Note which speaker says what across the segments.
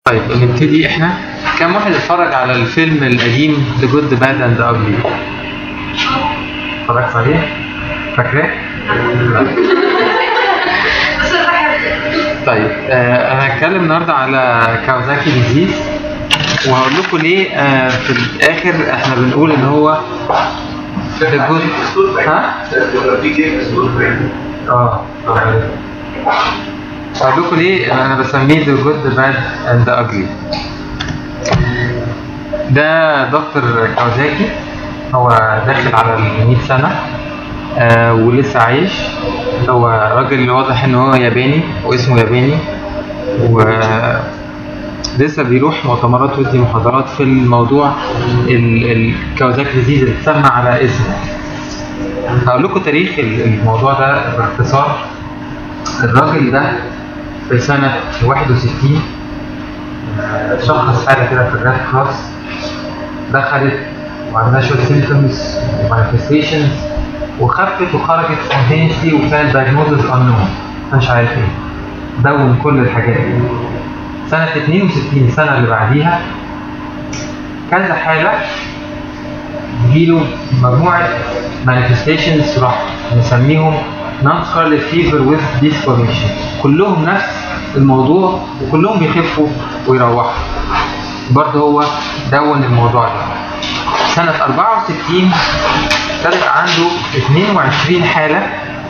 Speaker 1: طيب نبتدي احنا كم واحد اتفرج على الفيلم القديم The Good, The Bad and The Ugly؟ اتفرجت عليه؟ فاكراه؟ لا. طيب آه انا هتكلم النهارده على كاوزاكي ديزيز وهقول لكم ليه آه في الاخر احنا بنقول ان هو The Good ها؟ اه اه اقول لكم ليه انا بسميه The Good, The Bad and The Ugly ده دكتور كاوزاكي هو داخل على ال 100 سنة آه ولسه عايش هو راجل واضح ان هو ياباني واسمه ياباني و لسه بيروح مؤتمرات ويدي محاضرات في الموضوع الكاوزاكي ديزيز اللي اتسمى على اسمه هقول لكم تاريخ الموضوع ده باختصار الراجل ده في سنة 61 آه، شخص حالة كده في الريد كروس دخلت وعندها شوية سيمتومز ومانيفستيشنز وخفت وخرجت سبونتينيسلي وكان دايجنوزز انون مش عارف ايه دون كل الحاجات دي سنة 62 السنة اللي بعديها كذا حالة تجيله مجموعة مانيفستيشنز راح نسميهم نون سكارلت فيفر ويز ديسفورميشن كلهم نفس الموضوع وكلهم بيخفوا ويروحوا برضه هو دون الموضوع ده سنة 64 ابتدى عنده 22 حالة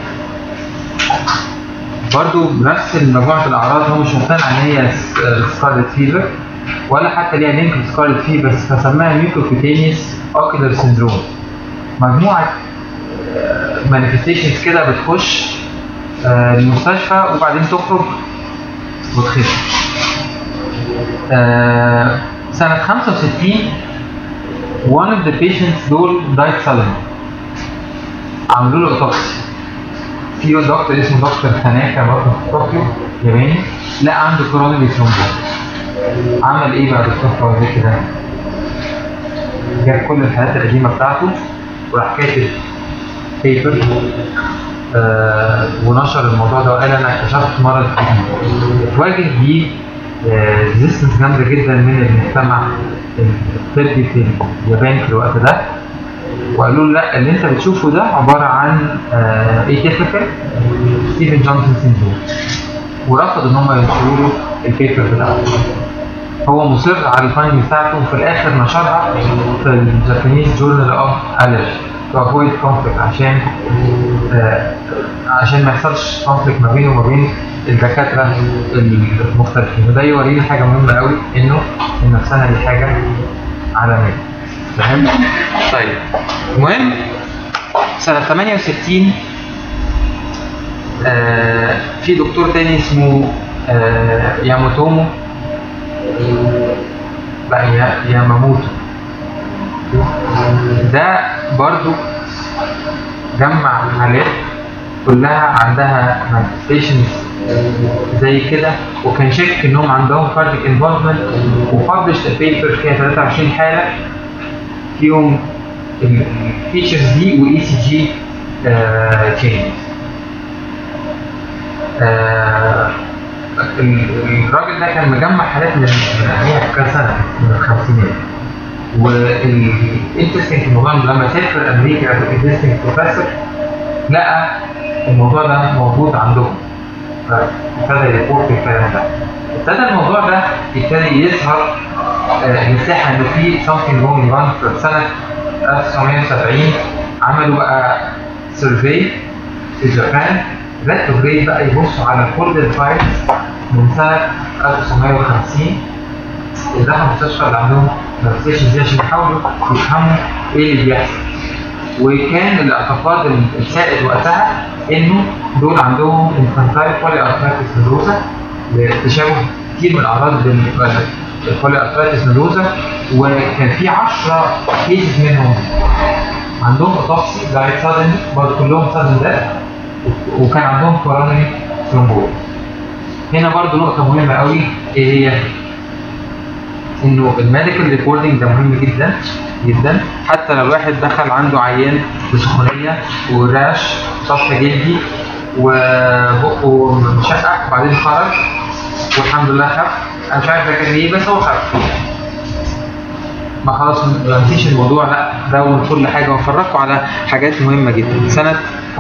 Speaker 1: برضه بنفس مجموعة الأعراض هو مش مقتنع إن هي سكارلت فيفر ولا حتى ليها لينك سكارلت فيفر بس فسماها ميكروكوتينيوس اوكيلر سيندروم مجموعة مانيفستيشنز كده بتخش آه، المستشفى وبعدين تخرج وتخف آه، سنة 65 one of the patients دول died suddenly عملوا له اوتوبسي في دكتور اسمه دكتور تاناكا برضه في طوكيو ياباني لقى عنده كورونري ثرومبوز عمل ايه بقى دكتور فوزي كده؟ جاب كل الحالات القديمه بتاعته وراح كاتب بيبر آه ونشر الموضوع ده وقال انا اكتشفت مرض جديد اتواجه بيه ريزيستنس جامده جدا من المجتمع الطبي في اليابان في الوقت ده وقالوا له لا اللي انت بتشوفه ده عباره عن ايتيفيكال ستيفن جونسون سيندروم ورفض ان هم ينشروا له البيبر بتاعته هو مصر على الفايند بتاعته وفي الاخر نشرها في الجابانيز جورنال اوف الرجي تو افويد كونفليكت عشان آه عشان ما يحصلش كونفليكت ما بينه وما بين الدكاتره المختلفين وده يورينا حاجه مهمه قوي انه النفسانه دي حاجه عالميه فاهم؟ طيب المهم سنه 68 آه في دكتور تاني اسمه آه ياموتومو لا يا ياماموتو ده برضو جمع حالات كلها عندها مانيفستيشنز زي كده وكان شاك انهم عندهم كارديك انفولفمنت وببلش بيبر فيها 23 حاله فيهم الفيتشرز دي واي سي جي تشينجز الراجل ده كان مجمع حالات من من كام سنه من الخمسينات والانترستنج في الموضوع لما سافر امريكا انترستنج بروفيسور لقى الموضوع ده موجود عندهم فابتدى يريبورت الكلام ده ابتدى الموضوع ده يبتدي يظهر مساحه انه في something going wrong في سنه 1970 عملوا بقى سيرفي في جابان ريتروجريد بقى يبصوا على كل الفايلز من سنه 1950 اللي دخلوا المستشفى اللي عندهم مانيفستيشنز دي عشان يحاولوا يفهموا ايه اللي بيحصل وكان الاعتقاد السائد وقتها انه دول عندهم انفانتايل بولي ارثرايتس نيروزا تشابه كتير من الاعراض البولي ارثرايتس نيروزا وكان في 10 كيسز منهم عندهم اوتوبسي دايت سادن برضه كلهم سادن ديث وكان عندهم كورونري ثرومبوز هنا برضه نقطة مهمة قوي ايه هي؟ انه الميديكال ريبورتنج ده مهم جدا جدا حتى لو الواحد دخل عنده عيان بسخونيه وراش سطح جلدي وبقه مشقق وبعدين خرج والحمد لله خف انا مش عارف ده كان ايه بس هو خف ما خلاص ما نسيش الموضوع لا دون كل حاجه وفرجكم على حاجات مهمه جدا سنه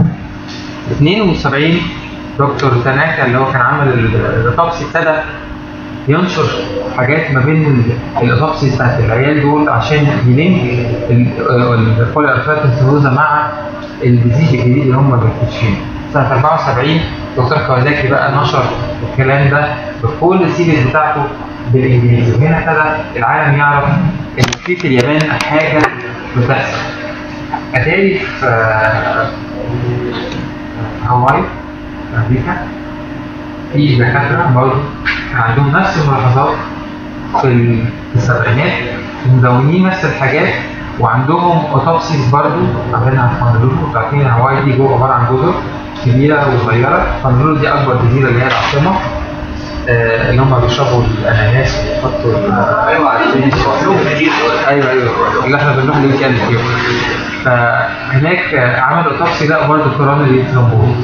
Speaker 1: 72 دكتور تناكا اللي هو كان عامل الاوتوبسي ابتدى ينشر حاجات ما بين الاوتوبسي بتاعت العيال دول عشان يلينك البولي ارثرايتس مع الديزيز الجديد اللي هم بيكتشفينه. سنه 74 دكتور كوازاكي بقى نشر الكلام ده بكل السيريز بتاعته بالانجليزي وهنا ابتدى العالم يعرف ان في في اليابان حاجه بتحصل. اتاري في هاواي في امريكا في دكاتره برضه كان عندهم نفس الملاحظات في السبعينات مدونين نفس الحاجات وعندهم اوتوبسيز برضه عاملينها في هونولولو عارفين هاواي دي جوه عباره عن جزر كبيره وصغيره هونولولو دي اكبر جزيره اللي هي العاصمه آه اللي هم بيشربوا الاناناس ويحطوا
Speaker 2: ايوه عارفين كتير
Speaker 1: ايوه ايوه اللي احنا بنروح الويك اند فيهم فهناك عملوا اوتوبسي لقوا برضه كورونري ثرومبوز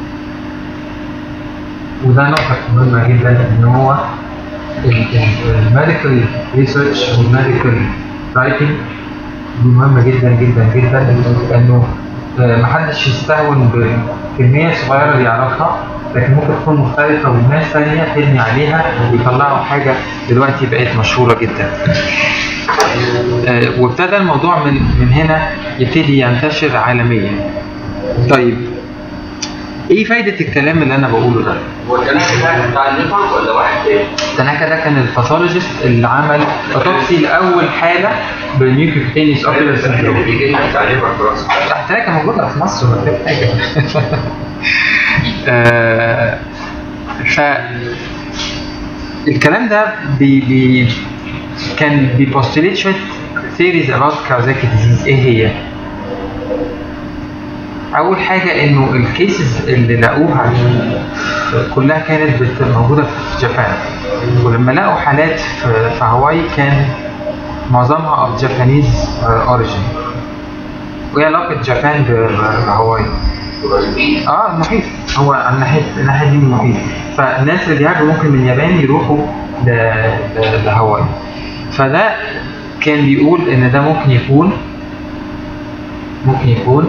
Speaker 1: وده نقطة مهمة جدا ان هو الميديكال ريسيرش والميديكال رايتنج دي مهمة جدا جدا جدا لانه محدش يستهون بكمية صغيرة اللي يعرفها لكن ممكن تكون مختلفة وناس ثانية تبني عليها ويطلعوا حاجة دلوقتي بقت مشهورة جدا. وابتدى الموضوع من من هنا يبتدي ينتشر عالميا. طيب ايه فايدة الكلام اللي انا بقوله ده؟
Speaker 2: هو كان ده بتاع الليفر ولا واحد تاني؟
Speaker 1: تناكا ده كان الباثولوجيست اللي عمل اوتوبسي لاول حالة بالنيوكليوتينيس اوبيلر سندروم.
Speaker 2: بيجي لنا بتاع الليفر في راسه
Speaker 1: تناكا موجودة في مصر ما فيش حاجة. آه، ف الكلام ده بي بي كان بيبوستوليت شوية theories about Kawasaki disease ايه هي؟ اول حاجه انه الكيسز اللي لقوها كلها كانت بت- موجوده في جابان ولما لقوا حالات في في هاواي كان معظمها اوف جابانيز اوريجين وايه علاقه جابان ب- بهاواي؟
Speaker 2: قريبين
Speaker 1: اه المحيط هو على ناحيه الناحيه دي من المحيط فالناس اللي بيهاجروا ممكن من اليابان يروحوا ل- ل- لهاواي فده كان بيقول ان ده ممكن يكون ممكن يكون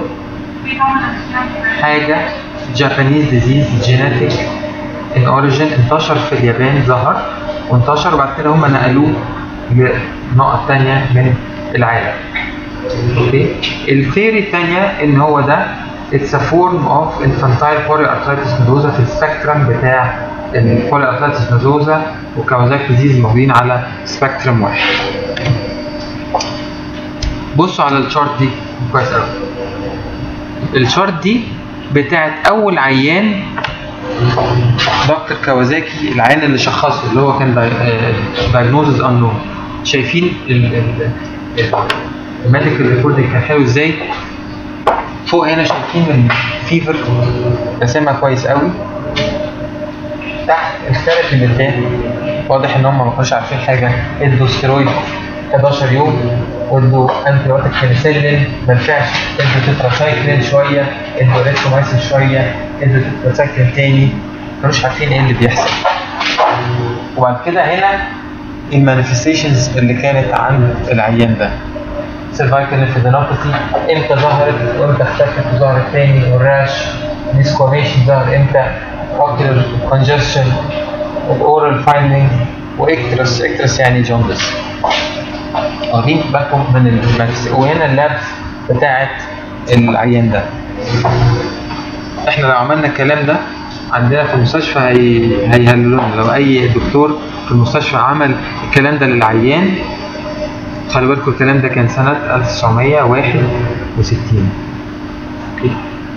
Speaker 1: حاجه جابانيز ديزيز جينيتك ان اوريجين انتشر في اليابان ظهر وانتشر وبعد كده هم نقلوه لنقط تانية من العالم اوكي الثيري الثانيه ان هو ده it's a form of infantile polyarthritis nodosa في السبكترم بتاع البوليارثرايتس نودوزا وكاوزاك ديزيز موجودين على سبكترم واحد بصوا على الشارت دي كويس قوي الشارت دي بتاعت اول عيان دكتور كawasaki العيان اللي شخصه اللي هو كان diagnosis unknown شايفين الميديكال ريكوردنج كان حلو ازاي فوق هنا شايفين الفيفر رسمها كويس قوي تحت الكارت اللي تاني واضح ان هم ما كانوش عارفين حاجه ادوا ستيرويد 11 يوم وادوا انتي بايوتيك بنسلين ما نفعش ادوا تتراسايكلين شويه ادوا ريترومايسين شويه ادوا تتراسايكلين تاني ما كانوش عارفين ايه اللي بيحصل وبعد كده هنا المانيفستيشنز اللي كانت عند العيان ده سيرفايكال انفيدينوباثي امتى ظهرت وامتى اختفت وظهرت تاني والراش ديسكوميشن ظهر امتى اوكيولار كونجستشن الاورال فايندنج واكترس اكترس يعني جوندس واخدين بالكم من المانيفست وهنا اللابس بتاعت العيان ده احنا لو عملنا الكلام ده عندنا في المستشفى هي... هيهللونا لو اي دكتور في المستشفى عمل الكلام ده للعيان خلي بالكم الكلام ده كان سنة 1961 اوكي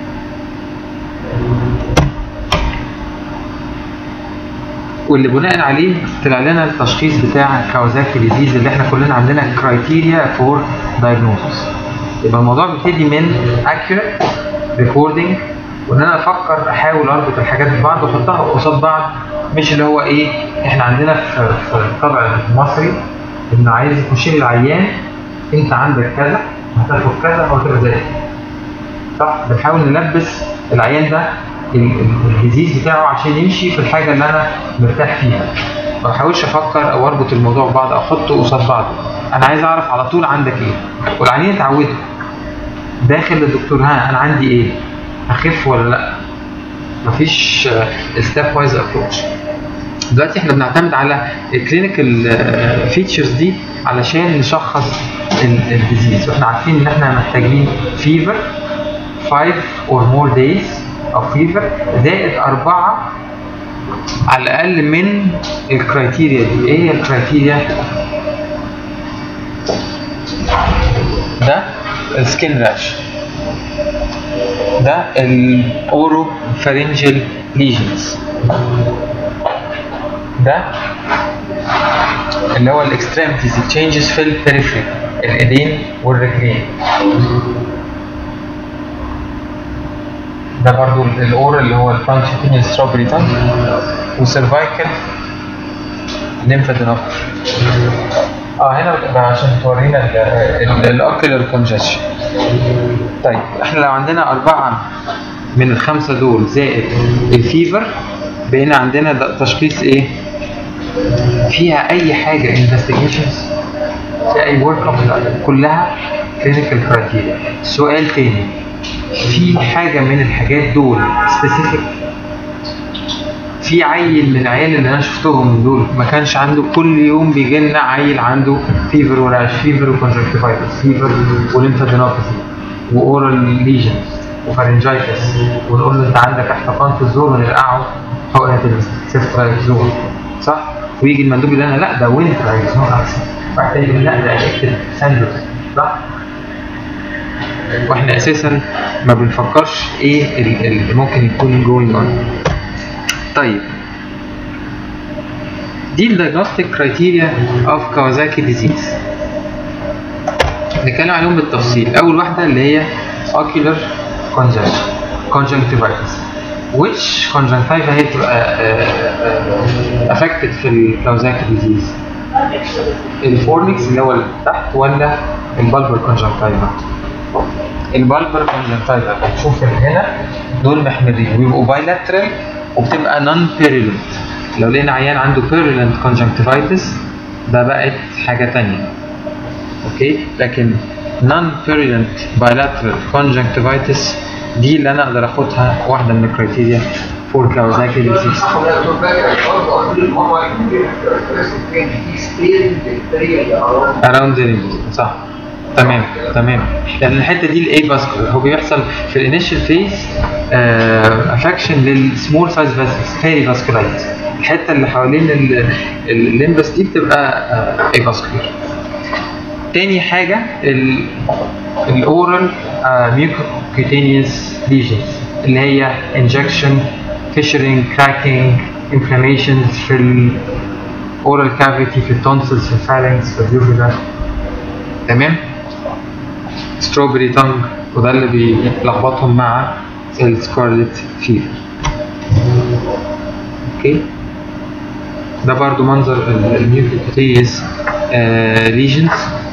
Speaker 1: واللي بناء عليه طلع لنا التشخيص بتاع كاوزاكي ديزيز اللي احنا كلنا عندنا كرايتيريا فور دايجنوستس يبقى الموضوع بيبتدي من accurate ريكوردنج وان انا افكر احاول اربط الحاجات ببعض واحطها قصاد بعض مش اللي هو ايه احنا عندنا في في الطبع المصري انه عايز يخش لي العيان انت عندك كذا هتاخد كذا او تبقى زي كده. صح بنحاول نلبس العيان ده ال- ال- الديزيز بتاعه عشان يمشي في الحاجه اللي انا مرتاح فيها ما بحاولش افكر او اربط الموضوع ببعض او احطه قصاد بعض انا عايز اعرف على طول عندك ايه والعيانين اتعودوا داخل للدكتور ها انا عندي ايه اخف ولا لا مفيش ستيب وايز ابروتش دلوقتي احنا بنعتمد على الكلينيكال فيتشرز دي علشان نشخص الديزيز واحنا عارفين ان احنا محتاجين فيفر 5 or more days of fever زائد أربعة على الأقل من الكرايتيريا دي إيه هي الكرايتيريا؟ ده السكين راش ده الاورو فارنجل ليجنز ده اللي هو الاكستريمتيز تشينجز في البريفري الايدين والرجلين ده برضو الاور اللي هو الفرانشيتينيال ستروبري تانك وسيرفايكال ليمفادينوباثي اه هنا بتبقى عشان تورينا الاوكيولار كونجكشن طيب احنا لو عندنا اربعه من الخمسه دول زائد الفيفر بقينا عندنا ده تشخيص ايه؟ فيها اي حاجه انفستيجيشنز في اي ورك اب كلها كلينيكال كرايتيريا سؤال تاني في حاجه من الحاجات دول سبيسيفيك في عيل من العيال اللي انا شفتهم دول ما كانش عنده كل يوم بيجي لنا عيل عنده فيفر وراش فيفر وكونجكتيفايتس فيفر وليمفادينوباثي واورال ليجنز وفارنجايتس ونقول له انت عندك احتقان في الزور ونرقعه حقنه السيفترايزون صح؟ ويجي المندوب يقول لنا لا ده وينترايزون احسن واحد تاني يقول لا ده اكتب ساندوز صح؟ واحنا اساسا ما بنفكرش ايه اللي ممكن يكون جوينج اون طيب دي الدايجنوستيك كرايتيريا اوف كawasaki ديزيز نتكلم عليهم بالتفصيل اول واحده اللي هي ocular congestion conjunctivitis which conjunctiva هي بتبقى affected في الكاوزاكي ديزيز الفورنكس اللي هو اللي تحت ولا البالبر كونجنكتيفا البالبر كونجنكتيفا بتشوف هنا دول محمرين ويبقوا بايلاترال وبتبقى نون بيريلنت لو لقينا عيان عنده بيريلنت كونجنكتيفايتس ده بقت حاجه تانية اوكي لكن نون بيريلنت بايلاترال كونجنكتيفايتس دي اللي انا اقدر اخدها واحده من الكرايتيريا فور كاوزاكي ديزيز اراوند ذا صح تمام تمام لان الحته دي الاي فاسكولار هو بيحصل في الانيشال فيز افكشن للسمول سايز فاسكس فيري فاسكولايت الحته اللي حوالين الليمبس دي بتبقى اي فاسكولار تاني حاجه الاورال ميوكوكيتينيوس ليجنز اللي هي انجكشن فيشرنج كراكينج انفلاميشنز في الاورال كافيتي في التونسلز في الفالنكس في اليوفيلا تمام ستروبري تانج وده اللي بيلخبطهم مع السكارلت فيفر اوكي ده برضو منظر الميوكوكيتينيوس ليجنز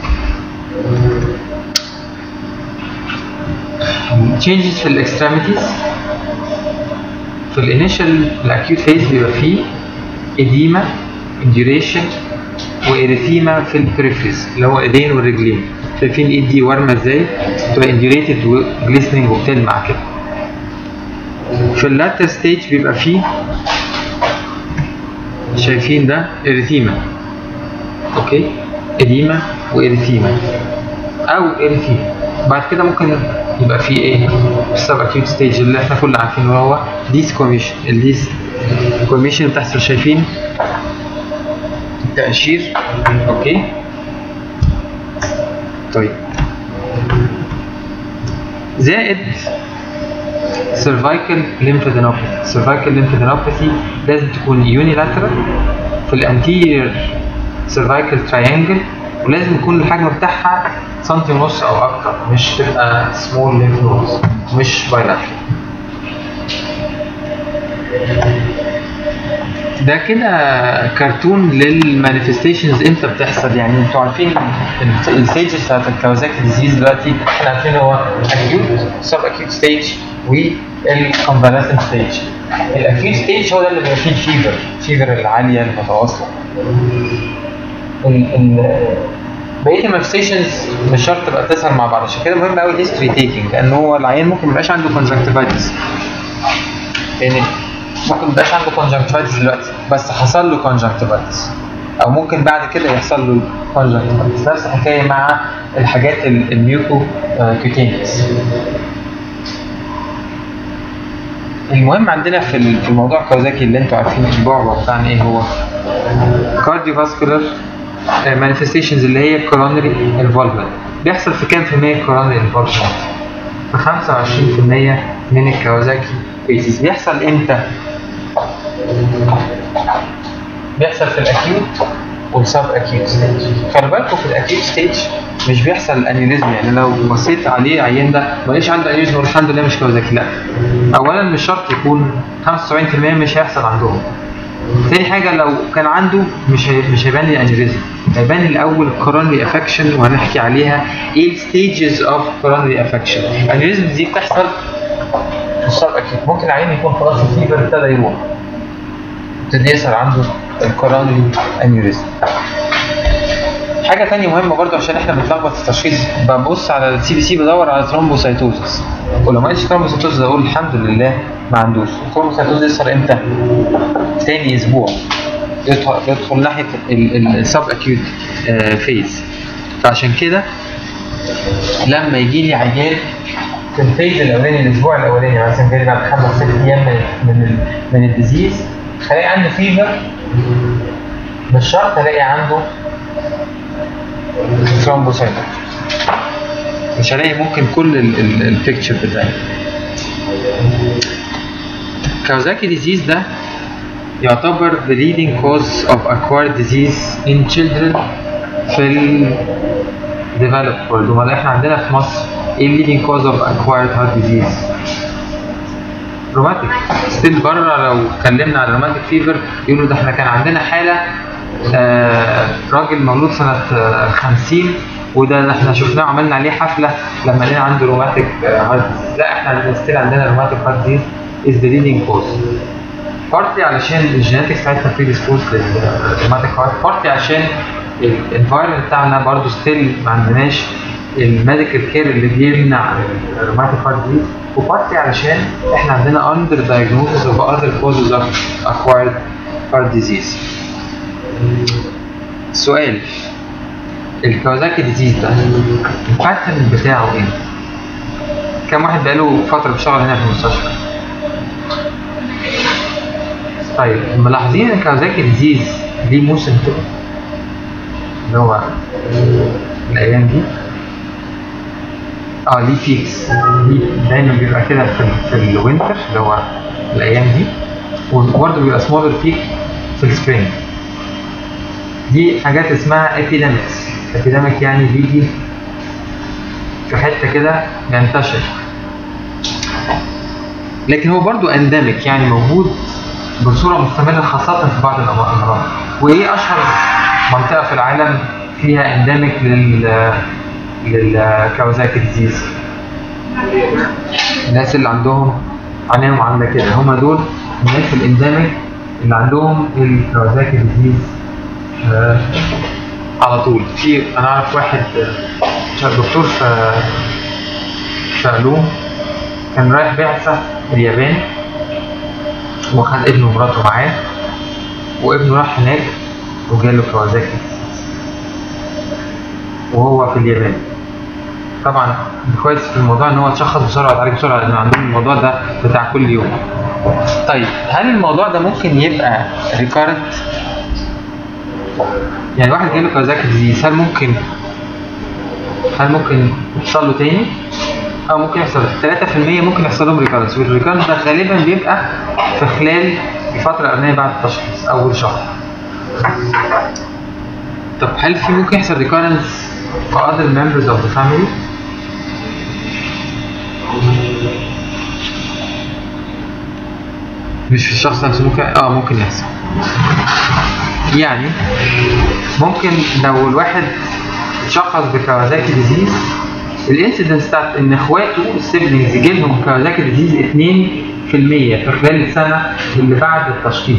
Speaker 1: changes في الاكستريميتيز في الانيشال الاكيوت فيز بيبقى فيه اديما انديوريشن واريثيما في البريفريز اللي هو ايدين والرجلين شايفين الايد دي وارمه ازاي بتبقى انديوريتد وجليسننج وبتلمع كده في اللاتر ستيج بيبقى فيه شايفين ده اريثيما اوكي اديما واريثيما او اريثيما بعد كده ممكن يبقى في ايه السب اكيوت ستيج اللي احنا كلنا عارفينه وهو ديس كوميشن الديس كوميشن بتحصل شايفين تأشير اوكي طيب زائد cervical lymphadenopathy cervical lymphadenopathy لازم تكون unilateral في الانتيرير cervical triangle ولازم يكون الحجم بتاعها سنتي ونص او اكتر مش تبقى سمول lymph nodes مش bilateral ده كده كرتون للمانيفستيشنز امتى بتحصل يعني انتوا عارفين الستيجز بتاعت الكawasaki ديزيز دلوقتي احنا عارفين هو اكيوت سب اكيوت ستيج والكونفالسنت ستيج الاكيوت ستيج هو ده اللي بيبقى فيه الفيفر الفيفر العاليه المتواصله ال ال بقيه المانفستيشنز مش شرط تبقى تظهر مع بعض عشان كده مهم قوي الهيستوري تيكينج لان هو العيان ممكن ما يبقاش عنده كونجكتيفايتس يعني ممكن ما يبقاش عنده كونجكتيفايتس دلوقتي بس حصل له كونجكتيفايتس او ممكن بعد كده يحصل له كونجكتيفايتس نفس الحكايه مع الحاجات ال- الميوكو كيوتينيوس المهم عندنا في ال- في الموضوع كوزاكي اللي انتوا عارفين البعبع بتاعنا ايه هو كارديوفاسكولار مانيفستيشنز اللي هي كورونري انفولفمنت بيحصل في كام في المية كورونري انفولفمنت؟ في 25% من الكوازاكي كيسز بيحصل امتى؟ بيحصل في الاكيوت والسب اكيوت ستيج خلي بالكم في الاكيوت ستيج مش بيحصل انيوريزم يعني لو بصيت عليه عيان ده ماليش عنده انيوريزم والحمد لله مش كوزاكي لا اولا مش شرط يكون 75% مش هيحصل عندهم تاني حاجة لو كان عنده مش هي... مش هيبان لي انيوريزم هيبان لي الاول كورونري افكشن وهنحكي عليها ايه الستيجز اوف كورونري افكشن الانيوريزم دي بتحصل في السب اكيد ممكن العيان يكون خلاص الفيبر ابتدى يروح ابتدى يظهر عنده الكورونري انيوريزم حاجة تانية مهمة برضو عشان احنا بنتلخبط في التشخيص ببص على السي بي سي بدور على ثرومبوسايتوزس ولو ما لقيتش ثرومبوسايتوزس اقول الحمد لله ما عندوش الثرومبوسايتوزس يظهر امتى؟ تاني اسبوع يدخل يدخل ناحية السب اكيوت فيز فعشان كده لما يجي لي عيان في الفيز الاولاني الاسبوع الاولاني مثلا جاي بعد خمس ست ايام من من ال من الديزيز هلاقي عنده فيفر مش شرط الاقي عنده ثرومبوسايتوم مش هلاقي ممكن كل البيكتشر بتاعي كاوزاكي ديزيز ده يعتبر the leading cause of acquired disease in children في ال developed world امال احنا عندنا في مصر ايه ال leading cause of acquired heart disease روماتيك ستيل بره لو اتكلمنا على روماتيك فيفر يقولوا ده احنا كان عندنا حاله آه راجل مولود سنه آه 50 وده اللي احنا شفناه وعملنا عليه حفله لما لقينا عنده روماتيك هارت لا احنا ستيل عندنا روماتيك هارت ديز از ذا ليدنج كوز بارتلي علشان الجينetics بتاعتنا بريديسبوز للروماتيك هارت بارتلي عشان الانفايرمنت بتاعنا برضه ستيل ما عندناش الميديكال كير اللي بيمنع الروماتيك هارت ديز وبارتلي علشان احنا عندنا اندر diagnosis of other causes of acquired heart disease سؤال الكوازاكي ديزيز ده الباترن بتاعه ايه؟ كم واحد بقاله فترة بيشتغل هنا في المستشفى؟ طيب ملاحظين ان الكوازاكي ديزيز ليه موسم كده؟ اللي هو الأيام دي اه ليه بيكس ليه دايما بيبقى كده في, ال- في الوينتر اللي هو الأيام دي وبرضه بيبقى سمولر بيك في السبرينج دي حاجات اسمها ابيديميكس ابيديميك يعني بيجي في حته كده ينتشر لكن هو برضو انديميك يعني موجود بصوره مستمره خاصه في بعض الامراض وايه اشهر منطقه في العالم فيها انديميك لل للكاوزاكي ديزيز الناس اللي عندهم عينيهم عامله كده هم دول الناس الانديميك اللي عندهم الكاوزاكي ديزيز آه، على طول في انا اعرف واحد آه، دكتور في في علوم كان رايح بعثة اليابان وخد ابنه ومراته معاه وابنه راح هناك وجاله كوازاكي وهو في اليابان طبعا كويس في الموضوع ان هو اتشخص بسرعه واتعالج بسرعه لان عندهم الموضوع ده بتاع كل يوم طيب هل الموضوع ده ممكن يبقى ريكارنت يعني واحد جاله كوازاكي ديزيز هل ممكن هل ممكن يحصل له تاني؟ او ممكن يحصل 3% ممكن يحصل لهم ريكارنس والريكارنس ده غالبا بيبقى في خلال الفتره الاولانيه بعد التشخيص اول شهر طب هل في ممكن يحصل ريكارنس في other members of the family؟ مش في الشخص نفسه ممكن اه ممكن يحصل يعني ممكن لو الواحد اتشخص بكوازاكي ديزيز الانسيدنس بتاعت ان اخواته السيبلينجز يجي لهم كوازاكي ديزيز اتنين في المية في خلال السنة اللي بعد التشخيص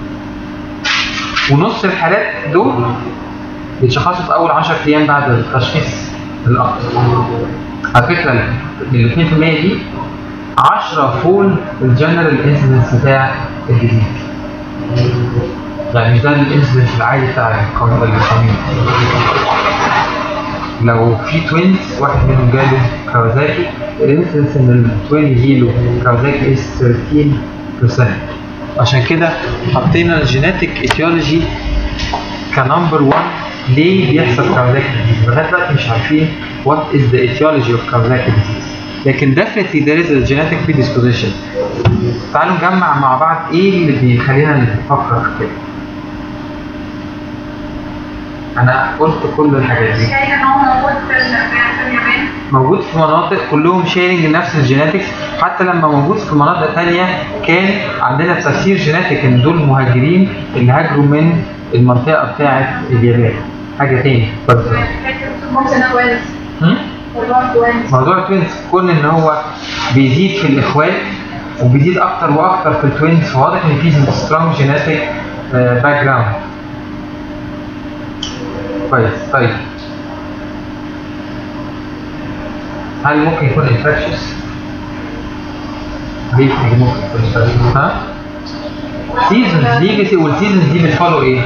Speaker 1: ونص الحالات دول بيتشخصوا في أول 10 أيام بعد التشخيص الأكتر على فكرة ال 2% دي 10 فول الجنرال انسيدنس بتاع الجديد يعني ده الانسيدنس العادي بتاع القانون لو في توينز واحد منهم جاله كawasaki الانسيدنس ان التوين يجيله كawasaki is 13% عشان كده حطينا الجيناتيك ايتيولوجي كنمبر 1 ليه بيحصل كawasaki لغايه دلوقتي مش عارفين what is the etiology of Kawasaki disease لكن definitely there is a genetic predisposition تعالوا نجمع مع بعض ايه اللي بيخلينا نفكر في كده انا قلت كل الحاجات دي
Speaker 3: شايفه ان هو موجود في ال- في اليابان
Speaker 1: موجود في مناطق كلهم شيرنج نفس الجيناتكس حتى لما موجود في مناطق تانية كان عندنا تفسير جيناتيك ان دول مهاجرين اللي هاجروا من المنطقة بتاعة اليابان حاجة تاني اتفضل.
Speaker 3: ممكن كويس
Speaker 1: هم؟
Speaker 3: والله كويس
Speaker 1: موضوع التوينز كون ان هو بيزيد في الاخوات وبيزيد اكتر واكتر في التوينز فواضح ان في سترونج جيناتيك باك جراوند كويس طيب هل ممكن يكون انفكشس؟ ليه ممكن يكون انفكشس؟ ها؟ سيزونز ليجاسي والسيزونز دي بتفولو ايه؟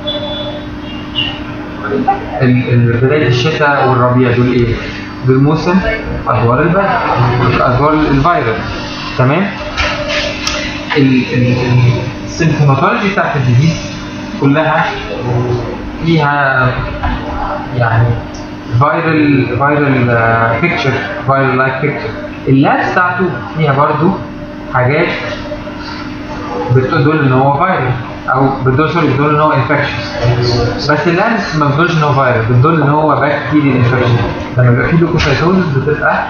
Speaker 1: ال- ال- بداية الشتاء والربيع دول ايه؟ دول موسم ادوار البرد ادوار الفيروس تمام؟ ال- ال- السيمتوماتولوجي بتاعت الديزيز كلها فيها يعني فايرال فايرال بيكتشر فايرال لايك بيكتشر اللابس بتاعته فيها برضو حاجات بتدل ان هو فايرال او بتدل سوري بتدل ان هو انفكشن بس اللانس ما بتدلش ان هو فايرال بتدل ان هو بكتيريال انفكشن لما بيبقى في لوكوسايتوزس بتبقى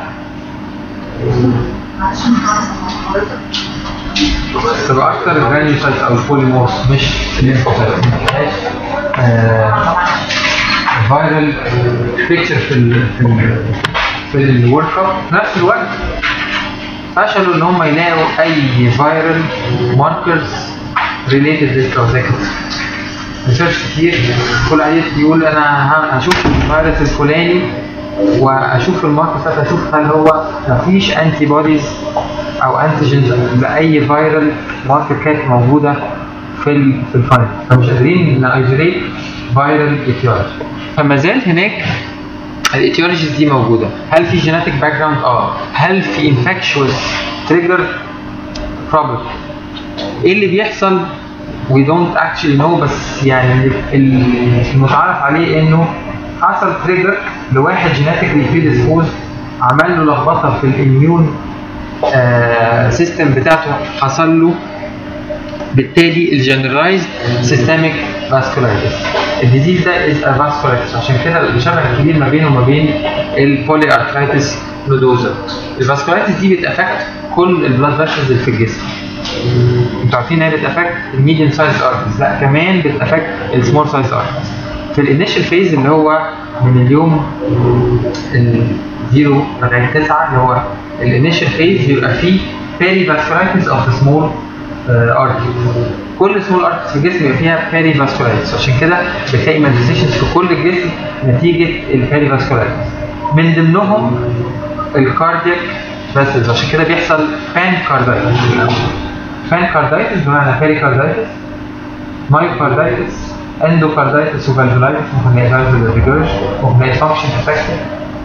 Speaker 1: تبقى اكتر الجرانيوسايت او البوليمورس مش الليمفوسايت فايرال بيكتشر في ال في ال في الورك اب في نفس الوقت فشلوا ان هم يلاقوا اي فايرال ماركرز ريليتد للكوزاكي ريسيرش كتير كل عيل يقول انا ه- هشوف الفيروس الفلاني واشوف الماركر بتاعته اشوف هل هو مفيش انتي بوديز او انتيجنز لاي فايرال ماركر كانت موجوده في ال في الفايروس فمش قادرين نايزوليت فايرال ايتيولوجي فما زال هناك الايتيولوجيز دي موجوده هل في جيناتيك باك جراوند اه هل في انفكشوس تريجر بروبلم ايه اللي بيحصل we don't actually know بس يعني ال- المتعارف عليه انه حصل تريجر لواحد جيناتيكلي predisposed عمل له لخبطه في الاميون سيستم بتاعته حصل له بالتالي الجنرالايزد سيستميك فاسكولايتس الديزيز ده از فاسكولايتس عشان كده الشبه الكبير ما بينه وما بين البولي ارثرايتس نودوزا الفاسكولايتس دي بتافكت كل البلاد فيسلز اللي في الجسم انتوا عارفين ان هي بتافكت الميديوم سايز ارترز لا كمان بتافكت السمول سايز ارترز في الانيشال فيز اللي هو من اليوم الزيرو لغايه 9 اللي هو الانيشال فيز بيبقى فيه بيري فاسكولايتس اوف سمول ارترز كل سمول ارترز في الجسم بيبقى فيها بيري فاسكولايتس عشان كده بتلاقي مانيفستيشنز في كل الجسم نتيجه البيري فاسكولايتس من ضمنهم الكاردياك فاسلز عشان كده بيحصل بان كاردايتس بان كاردايتس بمعنى بيري كاردايتس مايوكاردايتس اندوكاردايتس وفالفولايتس ممكن نلاقي فالفولار ريجرج ممكن نلاقي فانكشن افكتد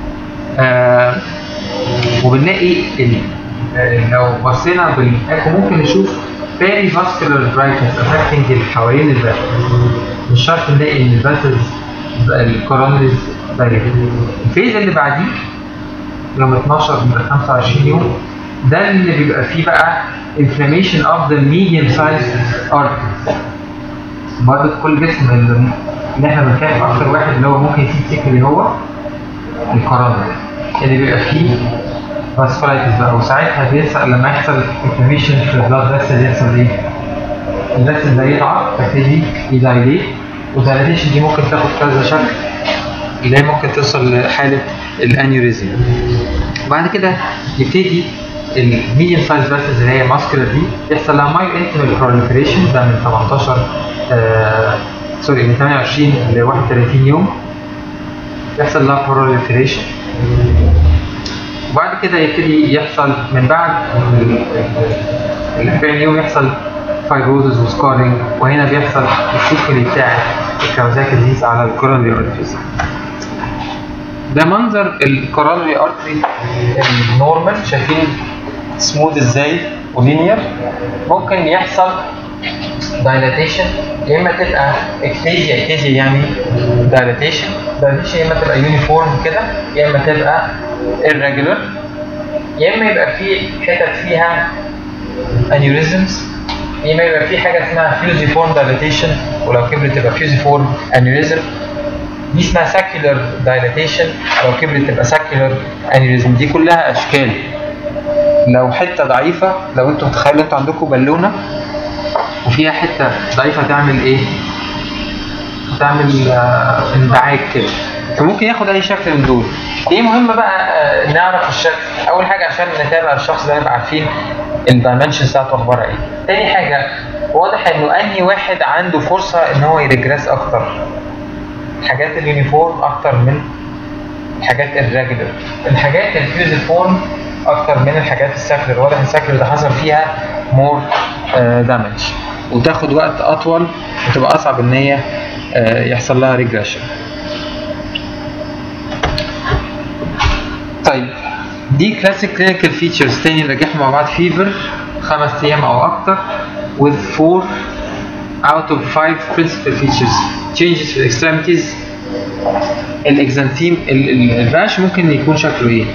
Speaker 1: آه وبنلاقي ال- آه، لو بصينا بالايكو ممكن نشوف بيري فاسكولار برايتنس افكتنج اللي حوالين الفاسلز مش شرط نلاقي ان الفاسلز الكورونريز دايركت الفيز اللي بعديه يوم 12 من 25 يوم ده اللي بيبقى فيه بقى inflammation of the medium sized arteries برضه في كل جسم اللي اللي احنا بنتكلم في اكتر واحد اللي هو ممكن يسيب سكر اللي هو الكورونا اللي بيبقى فيه فاسكولايتس بقى وساعتها بيحصل لما يحصل انفلاميشن في البلاد فيسل يحصل ايه؟ الفيسل ده يضعف فيبتدي يدايليت والدايليتيشن دي ممكن تاخد كذا شكل اللي هي ممكن توصل لحالة الانيوريزم وبعد كده يبتدي الميديم سايز فاسلز اللي هي ماسكولار دي يحصل لها مايو انتمال بروليفريشن ده من 18 آه سوري من 28 ل 31 يوم يحصل لها بروليفريشن وبعد كده يبتدي يحصل من بعد ال 40 يوم يحصل فايبروزز وسكارينج وهنا بيحصل السيكولي بتاع الكاوزاكي ديزيز على الكورونري ارتريز ده منظر الكورونري ارتري النورمال شايفين سموث ازاي ولينير ممكن يحصل دايلاتيشن يا اما تبقى اكتيزيا اكتيزيا يعني دايلاتيشن دايلاتيشن يا اما تبقى يونيفورم كده يا اما تبقى irregular يا اما يبقى في حتت فيها انيوريزمز يا اما يبقى في حاجه اسمها فيوزيفورم دايلاتيشن ولو كبرت تبقى فيوزيفورم انيوريزم دي اسمها ساكيولر دايلاتيشن لو كبرت تبقى ساكيولر انيوريزم دي كلها اشكال لو حته ضعيفه لو انتم تخيلوا انتوا عندكم بالونه وفيها حته ضعيفه تعمل ايه؟ تعمل آه انبعاج كده فممكن ياخد اي شكل من دول ايه مهم بقى آه نعرف الشكل اول حاجه عشان نتابع الشخص ده نبقى عارفين الدايمنشن بتاعته اخبارها ايه تاني حاجه واضح انه انهي واحد عنده فرصه ان هو يريجريس اكتر الحاجات اليونيفورم اكتر من الحاجات الريجولر الحاجات الفيوزيفورم اكتر من الحاجات الساكلر واضح ان الساكلر ده حصل فيها مور دامج وتاخد وقت اطول وتبقى اصعب ان هي آه يحصل لها ريجريشن طيب دي كلاسيك كلينيكال فيتشرز تاني نراجعهم مع بعض فيفر خمس ايام او اكتر with four out of five principal features changes في الاكستريميتيز الاكزانثيم الراش ممكن يكون شكله ايه؟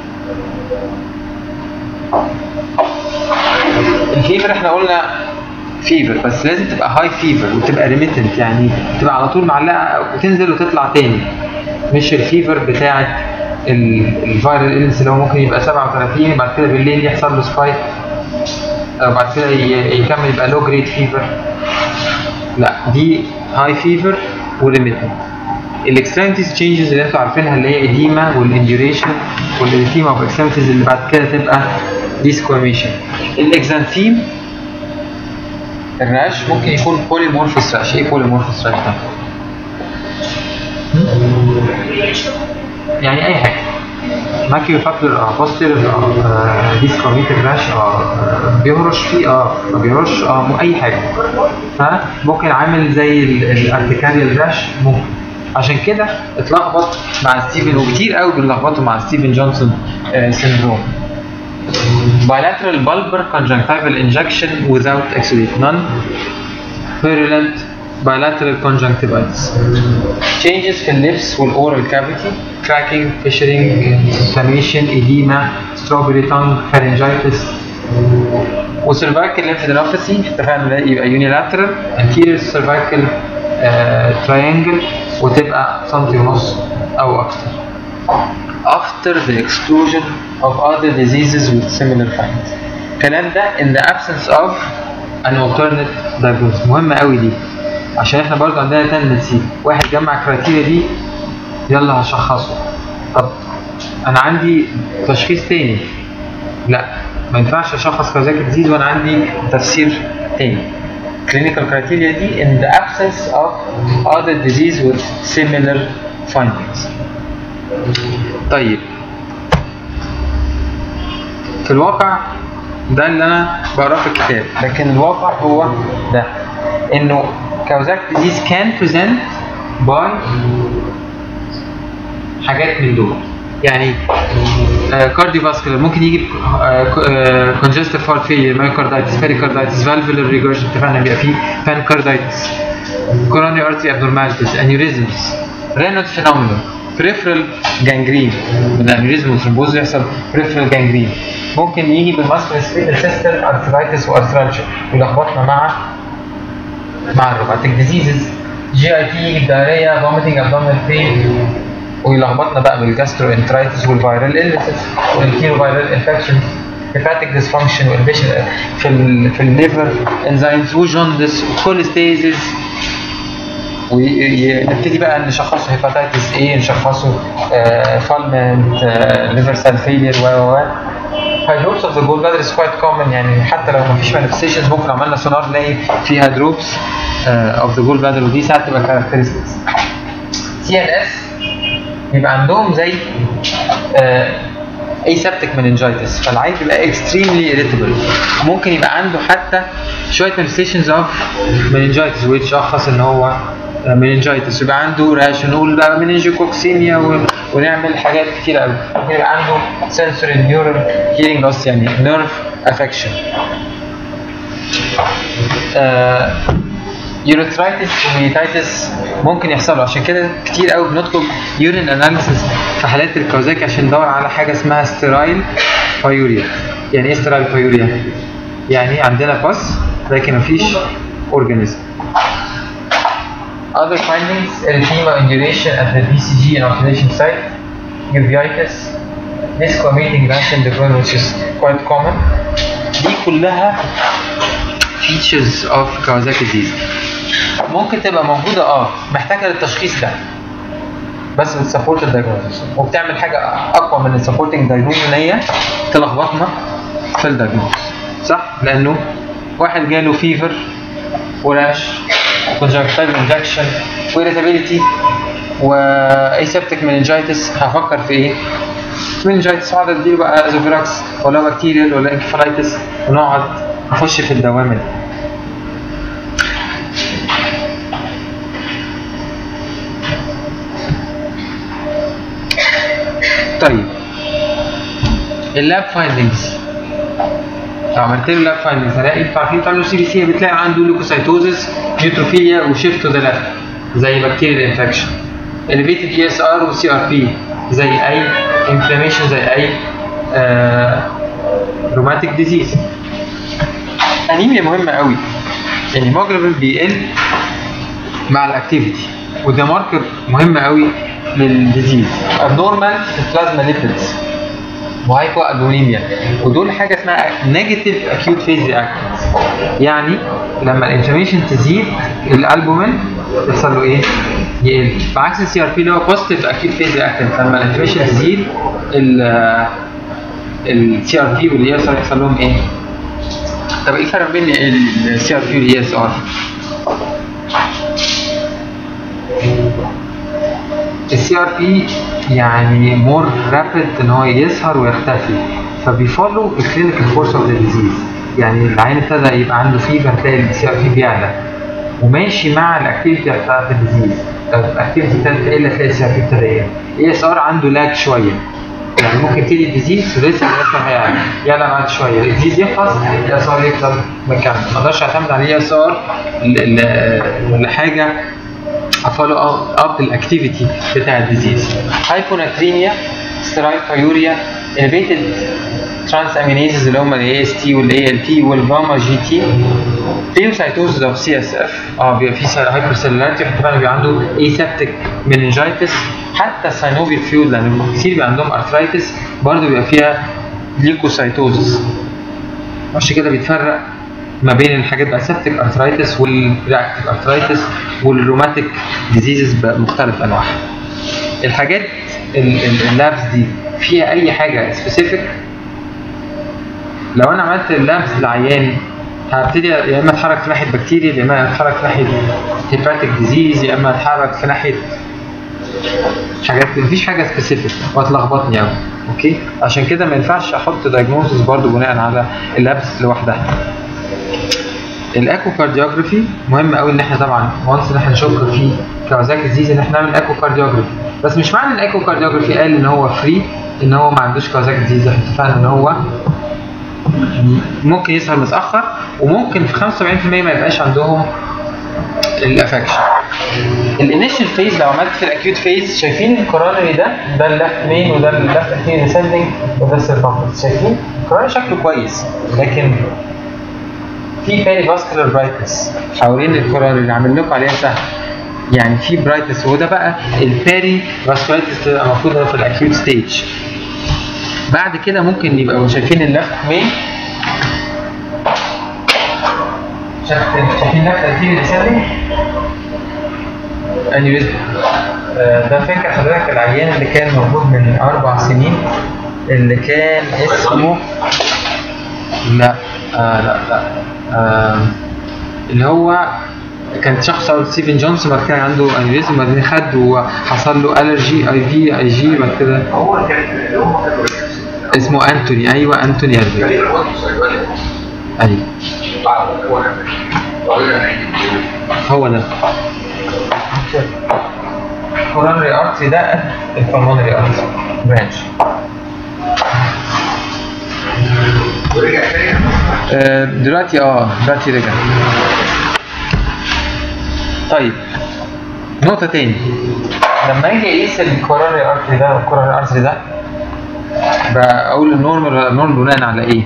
Speaker 1: الفيفر احنا قلنا فيفر بس لازم تبقى هاي فيفر وتبقى ريميتنت يعني تبقى على طول معلقه وتنزل وتطلع تاني مش الفيفر بتاعت الفيرال النس اللي هو ممكن يبقى 37 بعد كده بالليل يحصل له سبايك وبعد كده يكمل يبقى لو جريد فيفر لا دي هاي فيفر وريميتنت الاكستريمتيز تشينجز اللي انتوا عارفينها اللي هي ايديما والانديوريشن والاريتيما اوف اكستريمتيز اللي بعد كده تبقى ديسكوميشن الاكزانثيم الراش ممكن يكون بوليمورفوس راش ايه بوليمورفوس راش ده؟ يعني اي حاجه ماكيو فاكتور اه بوستير اه ديسكوميتد راش اه بيهرش فيه اه ما بيهرش اه اي حاجه ها ممكن عامل زي الارتكاريال راش ممكن عشان كده اتلخبط مع ستيفن وكتير قوي بنلخبطه مع ستيفن جونسون آه سيندروم bilateral bulbar conjunctival injection without exudate non virulent bilateral conjunctivitis changes في اللبس والاورال cavity cracking fissuring inflammation edema strawberry tongue pharyngitis وسيرفايكال lymphadenopathy اتفقنا ده يبقى unilateral anterior cervical uh, triangle وتبقى سنتي ونص او اكتر after the exclusion of other diseases with similar findings. الكلام ده in the absence of an alternate diagnosis مهمة قوي دي عشان احنا برضه عندنا تندنسي واحد جمع كرايتيريا دي يلا هشخصه طب انا عندي تشخيص تاني لا ما ينفعش اشخص كازاك ديزيز وانا عندي تفسير تاني clinical criteria دي in the absence of other disease with similar findings طيب في الواقع ده اللي انا بقراه في الكتاب لكن الواقع هو ده انه كاوزاك ديزيز كان بريزنت باي حاجات من دول يعني كارديو فاسكولار ممكن يجي كونجستيف هارت فيلير مايوكاردايتس بيريكاردايتس فالفولار ريجرشن اتفقنا بيبقى فيه بانكاردايتس كوروني ارتري ابنورماليتيز انيوريزمز رينال فينومينا بريفرال جانجرين من الانيوريزم والثرومبوز يحصل بريفرال جانجرين ممكن يجي بالماسكولار سبيد سيستم ارثرايتس وارثرالجيا ويلخبطنا مع مع الروماتيك ديزيزز جي اي تي يجي دايريا فوميتنج ابدومينال بين ويلخبطنا بقى بالجاسترو انترايتس والفيرال اليسس والكيلو فيرال انفكشن هيباتيك ديسفانكشن والبيشن في ال في الليفر انزيمز وجوندس وكوليستيزيز ونبتدي بقى نشخصه هيباتيتس ايه نشخصه فالمنت ليفر سيل فيلير و و hydrops of the gallbladder is quite common يعني حتى لو مفيش manifestations ممكن لو عملنا سونار نلاقي في hydrops uh, of the gallbladder ودي ساعات تبقى characteristics CNS يبقى عندهم زي uh, aseptic meningitis فالعيل بيبقى extremely irritable ممكن يبقى عنده حتى شويه manifestations of meningitis ويتشخص ان هو meningitis يبقى عنده راش نقول بقى meningococemia و- ونعمل حاجات كتير قوي ممكن يبقى عنده sensory neural hearing loss يعني nerve affection آه يوريثرايتس وميتايتس ممكن يحصلوا عشان كده كتير قوي بنطلب يورين اناليسيس في حالات الكوزاكي عشان ندور على حاجه اسمها ستيرايل بايوريا يعني ايه ستيرايل بايوريا يعني عندنا باس لكن مفيش اورجانيزم Other findings erythema induration at the BCG inoculation site, uveitis, discomating rash in the bone which is quite common. دي كلها features of Kawasaki disease. ممكن تبقى موجودة اه محتاجة للتشخيص ده بس بتسبورت الدايجنوزس وبتعمل حاجة أقوى من السبورتنج دايجنوز إن هي تلخبطنا في الدايجنوز صح؟ لأنه واحد جاله فيفر وراش وكونجكتيف انجكشن وإيريتابيلتي وأيسبتيك مننجايتس هفكر في إيه؟ مننجايتس هقعد اديله بقى ازوفيراكس ولا بكتيريال ولا انكفالايتس ونقعد نخش في الدوامه دي. طيب اللاب فايندنجز لو عملت له لاب فايندنجز هلاقي انتوا عارفين بتعملوا سي بي سي بتلاقي عنده ليكوسايتوزس نيوتروفيليا وشيفت تو ذا ليفت زي بكتيريال انفكشن elevated اي اس ار وسي ار بي زي اي انفلاميشن زي اي روماتيك ديزيز انيميا مهمه قوي الهيموجلوبين بيقل مع الاكتيفيتي وده ماركر مهم قوي للديزيز abnormal بلازما ليبيدز وهايبو البونيميا ودول حاجه اسمها نيجاتيف اكيوت فيز رياكتنس يعني لما الانفلاميشن تزيد الالبومين يحصل له ايه؟ يقل بعكس السي ار بي اللي هو بوزيتيف اكيوت فيز رياكتنس لما الانفلاميشن تزيد السي ار بي والاي اس ار يحصل لهم ايه؟ طب ايه الفرق بين السي ار بي والاي اس ار؟ السي ار بي يعني مور رابيد ان هو يظهر ويختفي فبيفولو الكلينيكال كورس اوف ذا ديزيز يعني العين ابتدى يبقى عنده فيفر تلاقي السي ار بي بيعلى وماشي مع الاكتيفيتي بتاعت الديزيز لو الاكتيفيتي ابتدت تقل تلاقي السي ار بي ابتدى يقل اي اس ار عنده لاج شويه يعني ممكن يبتدي الديزيز ولسه الاس ار هيعلى يعلى بعد شويه الديزيز يخلص الاس ار يفضل مكمل ما اقدرش اعتمد على الاي اس ار لحاجه افولو اب الاكتيفيتي بتاع الديزيز هايبوناتريميا سترايل بايوريا elevated ترانس امينيزز اللي هم الاي اس تي والاي ال تي والجاما جي تي بيوسايتوزز اوف سي اس اف اه بيبقى في هايبر سيلولاريتي حتى فعلا بيبقى عنده ايسبتيك مننجايتس حتى الساينوفيال فيود لان كتير بيبقى عندهم ارثرايتس برضه بيبقى فيها ليكوسايتوزز عشان كده بيتفرق ما بين الحاجات بقى سيبتيك ارثرايتس والرياكتيف ارثرايتس والروماتيك ديزيزز بمختلف انواعها. الحاجات اللابس دي فيها اي حاجه سبيسيفيك لو انا عملت اللابس لعيان هبتدي يا اما اتحرك في ناحيه بكتيريا يا اما اتحرك في ناحيه هيباتيك ديزيز يا اما اتحرك في ناحيه حاجات مفيش حاجه سبيسيفيك وهتلخبطني قوي اوكي عشان كده ما ينفعش احط دايجنوستس برضو بناء على اللابس لوحدها الايكو كارديوجرافي مهم قوي ان احنا طبعا وانس ان احنا نشك في كوازاكي ديزيز ان احنا نعمل ايكو كارديوجرافي بس مش معنى ان الايكو كارديوجرافي قال ان هو فري ان هو ما عندوش كوازاكي ديزيز احنا اتفقنا ان هو ممكن يظهر متاخر وممكن في 75% ما يبقاش عندهم الافكشن الانيشال فيز لو عملت في الاكيوت فيز شايفين الكورونري ده ده اللفت مين وده اللفت اثنين ديسندنج وده السيرفمفرنس شايفين الكورونري شكله كويس لكن في بيري فاسكولار برايتنس حوالين الكورونري اللي عامل لكم عليها سهل يعني في برايتنس وده بقى البيري فاسكولايتس تبقى المفروض في الاكيوت ستيج بعد كده ممكن يبقوا شايفين اللفت مين شايفين اللفت اثنين ديسندنج انيوريزم ده فاكر حضرتك العيان اللي كان موجود من اربع سنين اللي كان اسمه لا آه لا لا آه اللي هو كان شخص او ستيفن جونسون بعد كده عنده انيوريزم بعدين خد وحصل له الرجي اي في اي جي بعد كده
Speaker 2: هو كان اللي هو كان
Speaker 1: اسمه انتوني ايوه انتوني الفي
Speaker 2: تقريبا هو صيدلي
Speaker 1: ايوه
Speaker 2: بعد هو انا تقريبا هيجي
Speaker 1: هو ده كورونري ارتري ده البلمونري ارتري برانش
Speaker 2: ورجع تاني
Speaker 1: آه، دلوقتي اه دلوقتي رجع طيب نقطة تاني لما اجي اقيس الكورونري ارتري ده والكورونري ارتري ده بقول النورمال ولا النورمال بناء على ايه؟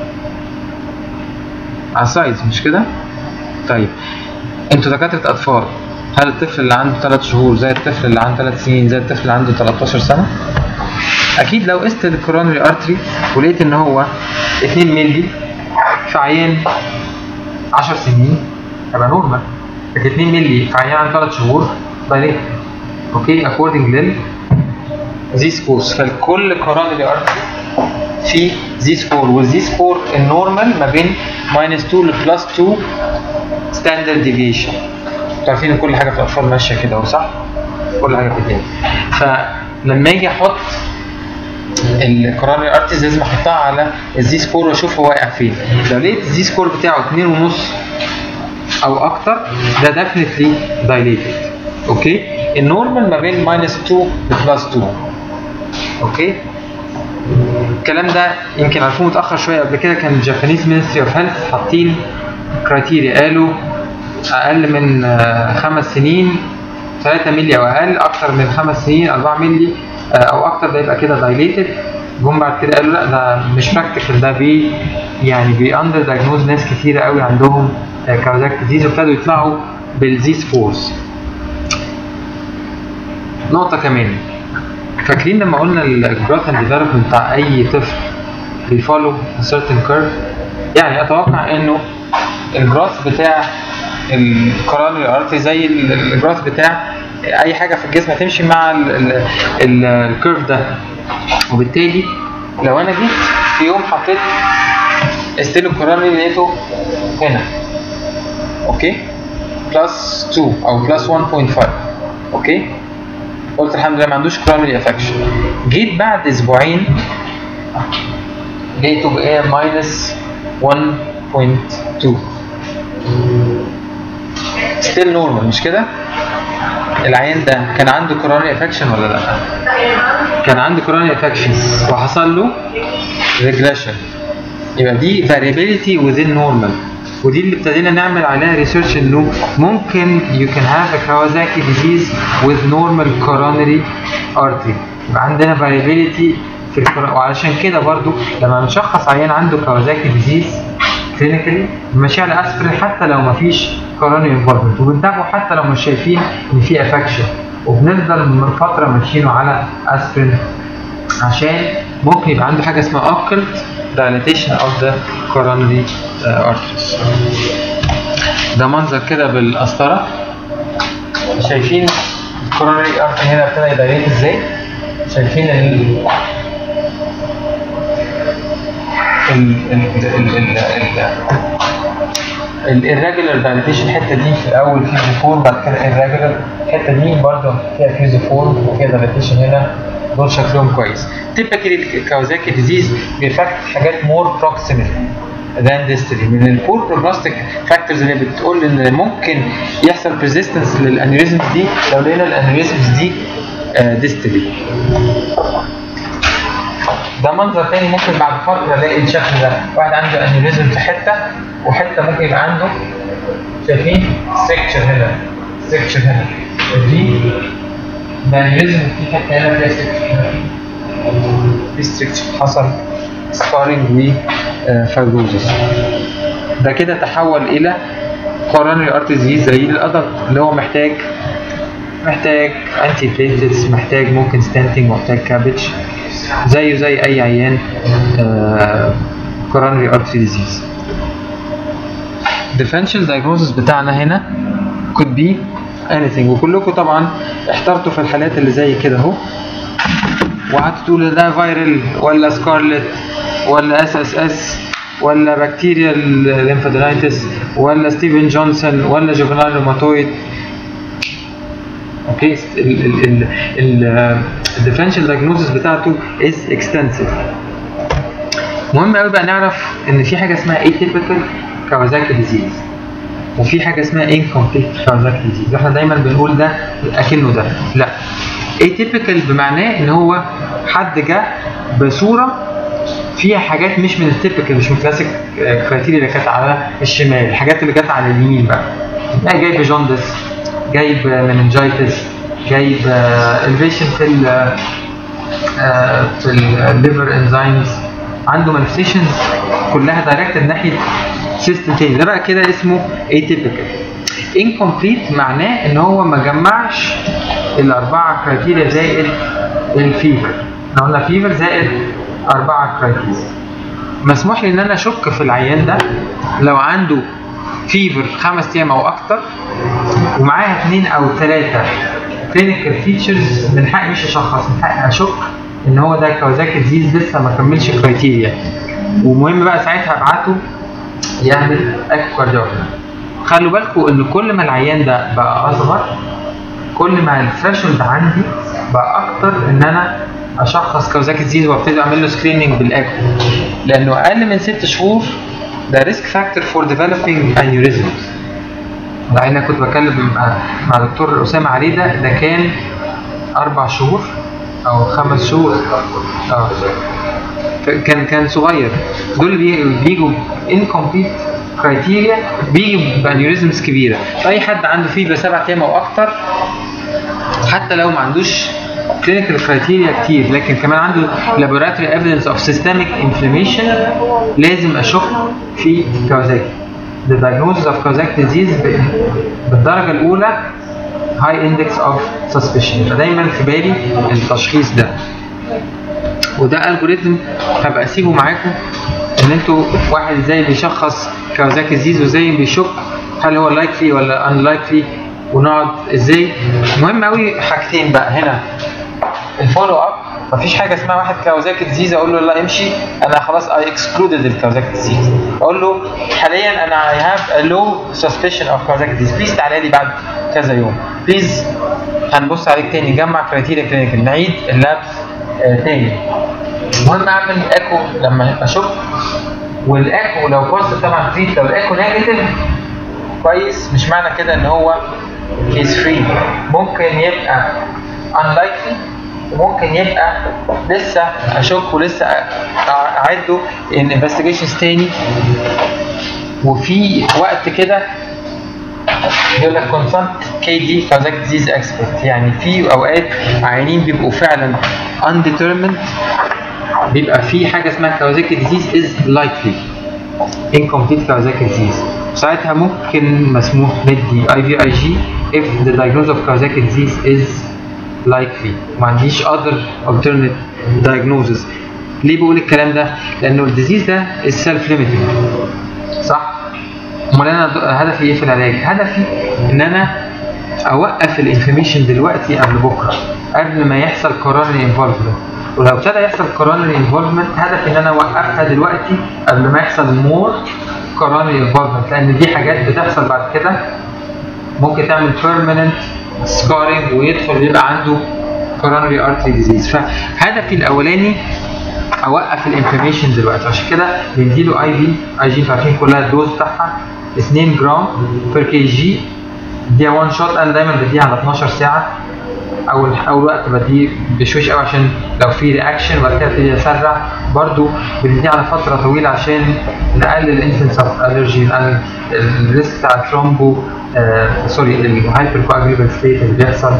Speaker 1: على السايز مش كده؟ طيب انتوا دكاترة اطفال هل الطفل اللي عنده 3 شهور زي الطفل اللي عنده 3 سنين زي الطفل اللي عنده 13 سنة؟ اكيد لو قست الكورونري ارتري ولقيت ان هو 2 مللي في عيان 10 سنين هيبقى نورمال لكن 2 مللي في عيان عنده 3 شهور بقى اوكي اكوردنج لل زي سكورز فالكل كورونري ارتري في زي سكور والزي سكور النورمال ما بين ماينس 2 لبلس 2 ستاندرد ديفيشن انتوا عارفين ان كل حاجه في الاطفال ماشيه كده اهو صح؟ كل حاجه في كده فلما اجي احط الكورونري ارتيز لازم احطها على الزي سكور واشوف هو واقع فين لو لقيت الزي سكور بتاعه 2.5 او اكتر ده ديفنتلي دايليتد اوكي النورمال ما بين ماينس 2 لبلس 2 اوكي الكلام ده يمكن عرفوه متاخر شويه قبل كده كان الجابانيز مينستري اوف هيلث حاطين كرايتيريا قالوا اقل من آه، خمس سنين 3 مللي او اقل اكتر من خمس سنين 4 مللي آه، او اكتر ده يبقى كده دايليتد جم بعد كده قالوا لا ده مش براكتيكال ده بي يعني بي اندر دايجنوز ناس كتيره قوي عندهم كاردياك ديزيز وابتدوا يطلعوا بالزيز فورس نقطه كمان فاكرين لما قلنا الجروث اند ديفلوبمنت بتاع اي طفل بيفولو certain كيرف يعني اتوقع انه الجروث بتاع الكورونري ارتري زي الجروث بتاع اي حاجه في الجسم هتمشي مع الكيرف ده وبالتالي لو انا جيت في يوم حطيت استيلو كورونري لقيته هنا اوكي بلس 2 او بلس 1.5 اوكي قلت الحمد لله ما عندوش كورونري افكشن جيت بعد اسبوعين لقيته بقى ماينس 1.2 ستيل نورمال مش كده؟ العيان ده كان عنده كورونري افكشن ولا لا؟ كان عنده كورونري افكشن وحصل له ريجريشن يبقى دي variability within normal ودي اللي ابتدينا نعمل عليها ريسيرش انه ممكن you can have a Kawasaki disease with normal coronary artery يبقى عندنا variability في الكورونري وعلشان كده برضو لما نشخص عيان عنده كawasaki disease كلينيكالي بنمشيه على اسبرين حتى لو ما فيش كورونري انفولفمنت وبنتابعه حتى لو مش شايفين ان في افكشن وبنفضل من فتره ماشيينه على اسبرين عشان ممكن يبقى عنده حاجه اسمها occult dilatation of the coronary uh, arteries ده منظر كده بالقسطره شايفين الكورونري ارتري هنا ابتدى يدايليت ازاي شايفين ال ال ال ال ال ال الirregular dilatation الحته دي في الاول فيزوفورم بعد كده irregular الحته دي برضه فيها فيزوفورم وفيها dilatation هنا دول شكلهم كويس typically الكاوزاكي ديزيز بيفكت حاجات مور proximal than distally من البور بروجنوستيك فاكتورز اللي بتقول ان ممكن يحصل persistence للانيوريزمز دي لو لقينا الانيوريزمز دي ديستلي ده منظر تاني ممكن بعد فتره الاقي الشكل ده واحد عنده انيوريزم في حته وحته ممكن يبقى عنده شايفين ستركشر هنا ستركشر هنا دي ده انيوريزم في حته هنا فيها ستركشر هنا في ستركشر حصل سكارينج وفايبروزس ده كده تحول الى coronary artery disease زي الادلت اللي هو محتاج محتاج انتي بليتلتس محتاج ممكن ستانتنج محتاج كابج زيه زي اي عيان coronary artery disease differential diagnosis بتاعنا هنا could be anything وكلكم طبعا احترتوا في الحالات اللي زي كده اهو وقعدت تقول ده فايرال ولا سكارلت ولا اس اس اس ولا بكتيريال ليمفادينايتس ولا ستيفن جونسون ولا جوفينال روماتويد اوكي الديفرنشال دايجنوزس بتاعته از اكستنسيف مهم قوي بقى نعرف ان في حاجه اسمها atypical كawasaki disease وفي حاجه اسمها incomplete كawasaki disease احنا دايما بنقول ده اكنه ده لا atypical بمعناه ان هو حد جه بصوره فيها حاجات مش من التيبكال مش من الكلاسيك كرايتيريا اللي كانت على الشمال الحاجات اللي كانت على اليمين بقى يعني جايب جوندس جايب مننجايتس جايب الفيشن في ال آه، في الليفر انزيمز عنده مانيفستيشنز كلها دايركتد ناحيه سيستم تاني ده بقى كده اسمه atypical incomplete معناه ان هو ما جمعش الاربعه كرايتيريا زائد الفيفر احنا قلنا فيفر زائد اربعه كرايتيريا مسموح لي ان انا اشك في العيان ده لو عنده فيفر خمس ايام او اكتر ومعاها اثنين او ثلاثه كلينيكال فيتشرز من حقي مش اشخص من حقي اشك ان هو ده كوازاكي ديزيز لسه ما كملش كرايتيريا ومهم بقى ساعتها ابعته يعمل اكو كارديوجرام خلوا بالكم ان كل ما العيان ده بقى اصغر كل ما الثريشولد عندي بقى اكتر ان انا اشخص كوزاكي ديزيز وابتدي اعمل له سكريننج بالاكو لانه اقل من ست شهور ده ريسك فاكتور فور ديفلوبينج انيوريزمز ده انا كنت بتكلم مع مع دكتور اسامه عليه ده ده كان اربع شهور او خمس شهور اه كان كان صغير دول بي- بيجوا انكمبليت كرايتيريا بيجوا بانيوريزمز كبيره فاي حد عنده فيبر سبع ايام او اكتر حتى لو ما عندوش كلينيكال كرايتيريا كتير لكن كمان عنده لابوراتوري ايفيدنس اوف سيستميك انفلاميشن لازم اشك في كوازاكي The diagnosis of Kawasaki disease ب- بالدرجة الأولى high index of suspicion فدايما في بالي التشخيص ده وده الجوريزم هبقى اسيبه معاكم ان انتوا واحد ازاي بيشخص كوازاكي ديزيز وازاي بيشك هل هو لايكلي ولا unlikely ونقعد ازاي مهم قوي حاجتين بقى هنا الفولو اب مفيش حاجه اسمها واحد كوازاكي ديزيز اقول له لا امشي انا خلاص اي اكسكلودد الكوازاكي ديزيز اقول له حاليا انا اي هاف ا لو سسبشن اوف كوازاكي ديزيز بليز تعالى لي بعد كذا يوم بليز هنبص عليك تاني جمع كرايتيريا كلينيكال نعيد اللابس آه تاني المهم اعمل ايكو لما اشك والايكو لو بوزيتيف طبعا تريت لو الايكو نيجاتيف كويس مش معنى كده ان هو كيس فري ممكن يبقى unlikely وممكن يبقى لسه اشك ولسه اعده ان انفستيجيشنز تاني وفي وقت كده يقول لك كونسلت كي دي كازاك ديزيز اكسبرت يعني في اوقات عيانين بيبقوا فعلا undetermined بيبقى في حاجه اسمها كوازاكي ديزيز از لايكلي incomplete كوازاكي ديزيز ساعتها ممكن مسموح ندي اي في اي جي if the diagnosis of Kawasaki disease is likely ما عنديش other alternate diagnosis ليه بقول الكلام ده؟ لانه الديزيز ده is self limiting صح؟ امال انا د- هدفي ايه في العلاج؟ هدفي ان انا اوقف الانفلاميشن دلوقتي قبل بكره قبل ما يحصل كورونري انفولفمنت ولو ابتدى يحصل كورونري انفولفمنت هدفي ان انا اوقفها دلوقتي قبل ما يحصل مور كورونري انفولفمنت لان دي حاجات بتحصل بعد كده ممكن تعمل permanent scarring ويدخل يبقى عنده coronary artery disease فهدفي الاولاني اوقف الانفلاميشن دلوقتي عشان كده بنديله اي في اي جي انتوا عارفين كلها الدوز بتاعها 2 جرام بير كي جي دي وان شوت انا دايما بديها على 12 ساعه اول اول وقت بديه بشويش قوي عشان لو في رياكشن وبعد كده ابتدي اسرع برضو بنديه على فتره طويله عشان نقلل الانسنس اوف الرجي نقلل الريسك بتاع الثرومبو آه سوري الهايبر كواجريبل ستيت اللي بيحصل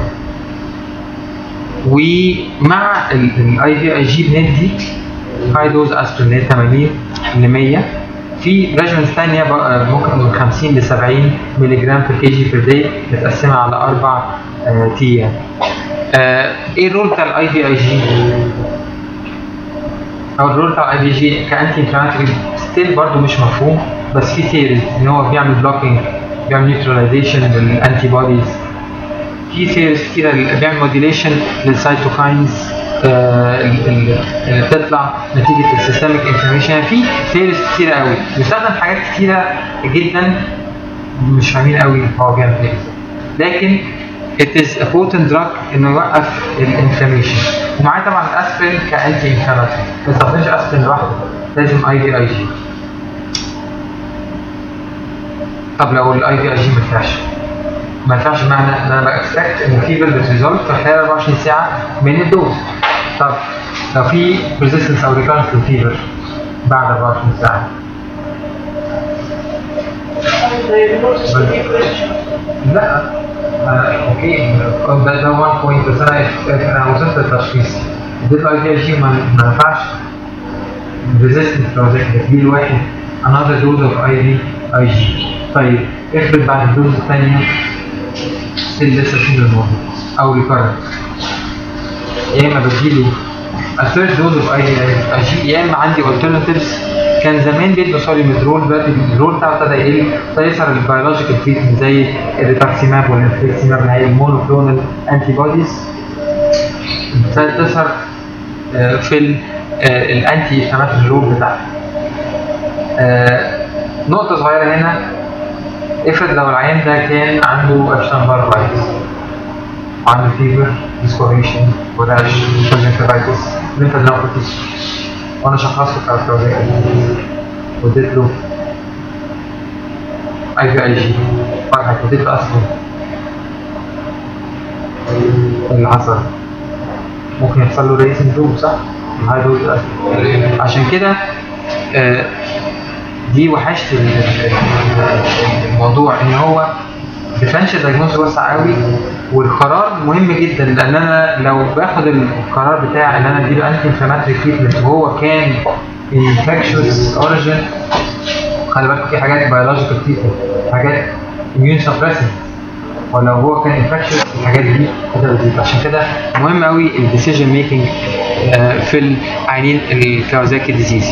Speaker 1: ومع الاي في اي جي بندي هاي دوز اسبرين 80 ل 100 في ريجمنتس ثانيه بقى ممكن من 50 ل 70 مللي جرام بير كي جي بير داي متقسمه على اربع آه، ايام. آه، ايه الرول بتاع الاي في اي جي؟ او الرول بتاع الاي في جي كانتي انفلاماتوري ستيل برضه مش مفهوم بس في ثيريز ان هو بيعمل بلوكينج بيعمل نيوتراليزيشن للانتي بوديز في ثيريز كتيره اللي بيعمل موديليشن للسيتوكاينز آه، ال- ال- اللي بتطلع نتيجه السيستميك انفلاميشن يعني في ثيريز كتيره قوي بيستخدم حاجات كتيره جدا مش فاهمين قوي هو بيعمل ايه لكن it is a potent drug انه يوقف الانفلاميشن ومعاه طبعا الاسبرين كانتي انفلاماتوري ما تستخدمش اسبرين لوحده لازم اي في اي جي طب لو الاي في اي جي ما ينفعش ما ينفعش بمعنى ان انا باكسبكت ان الفيفر بتريزولف في خلال 24 ساعه من الدوز طب لو في ريزيستنس او ريكارنس للفيفر بعد 24 ساعه لا آه، اوكي ده ده 1 بوينت بس انا انا وصلت للتشخيص اديت اي في اي جي ما ما ينفعش ريزيستنس لو زي كده تدي واحد another dose of اي في اي جي طيب افرض بعد الدوز الثانيه ستيل لسه فيفر موجود او ريكارنت يا اما بديله a third dose of اي اي جي يا اما عندي alternatives كان زمان بيدوا سوري مدرول دلوقتي المدرول بتاعه ابتدى يقل ابتدى يظهر البيولوجيكال تريتمنت زي الريتاكسيماب والانفليكسيماب اللي هي المونوكلونال انتي بوديز ابتدت تظهر آه، في ال- آه، الانتي انفلاماتوري رول بتاعها آه، نقطة صغيرة هنا افرض لو العيان ده كان عنده اشتنبار فايروس وعنده فيفر ديسكوريشن وراش كونجكتيفايتس ليمفادينوباثي وانا شخصته كاركترزيك واديت له اي في اي جي بعد اديت له اصلا اللي حصل ممكن يحصل له رئيس سندروم صح؟ هاي دوز أصلاً. عشان كده آه، دي وحشت ال- ال- ال- الموضوع ان هو ديفرنشال دايجنوز واسع قوي والقرار مهم جدا لان انا لو باخد القرار بتاع ان انا اديله انتي انفلاماتوري تريتمنت وهو كان انفكشوس اوريجن خلي بالك في حاجات بيولوجيكال تريتمنت حاجات اميون سبريسنت ولو هو كان انفكشوس الحاجات دي هتبقى تزيد. عشان كده مهم قوي الديسيجن ميكنج في العينين الكاوزاكي ديزيز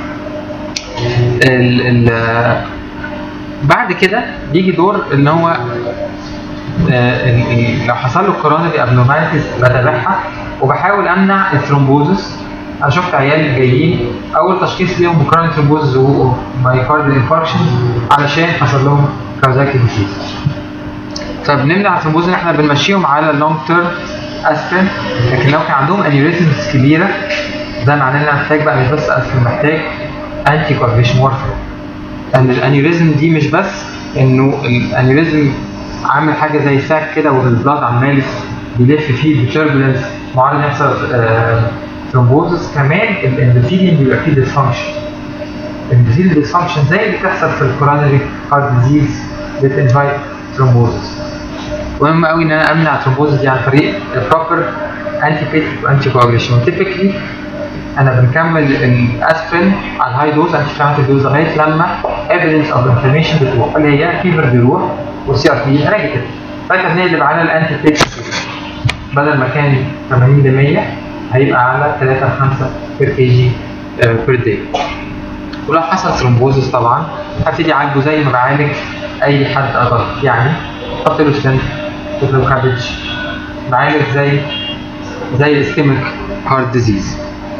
Speaker 1: ال ال بعد كده بيجي دور ان هو آه، ال- ال- لو حصل له كورونري ابنورماليتيز بتابعها وبحاول امنع الثرومبوزس انا شفت عيال جايين اول تشخيص ليهم كورونري ثرومبوزس ومايكارديال انفاركشن علشان حصل لهم كاوزاكي ديزيز فبنمنع الثرومبوز ان احنا بنمشيهم على اللونج تيرم اسبرين لكن لو كان عندهم انيوريزمز كبيره ده معناه ان انا محتاج بقى مش بس اسبرين محتاج انتي كوagulation وارفر ان الانيوريزم دي مش بس انه الانيوريزم عامل حاجه زي ساك كده والبلاد عمال بيلف فيه بتربلنس معرض يحصل ثرومبوزس كمان الاندوثيليوم بيبقى فيه ديسفانكشن الاندوثيليوم ديسفانكشن زي اللي بتحصل في الكورونري هارت ديزيز بتنفايت ثرومبوزس مهم قوي ان انا امنع الثرومبوزس دي عن طريق البروبر انتي بيتك وانتي كواجوليشن تيبيكلي انا بنكمل الاسبرين على الهاي دوز انتي انفلاماتوري دوز لغايه لما ايفيدنس اوف انفلاميشن بتروح اللي هي فيفر بيروح والسي ار بي نيجاتيف فاكر نقلب على الانتي بيتك بدل ما كان 80 ل 100 هيبقى على 3 ل 5 بير كي جي بير داي ولو حصل ثرومبوزس طبعا هبتدي اعالجه زي ما بعالج اي حد ادلت يعني احط له ستنت احط له كابج بعالج زي زي الاسكيميك هارت ديزيز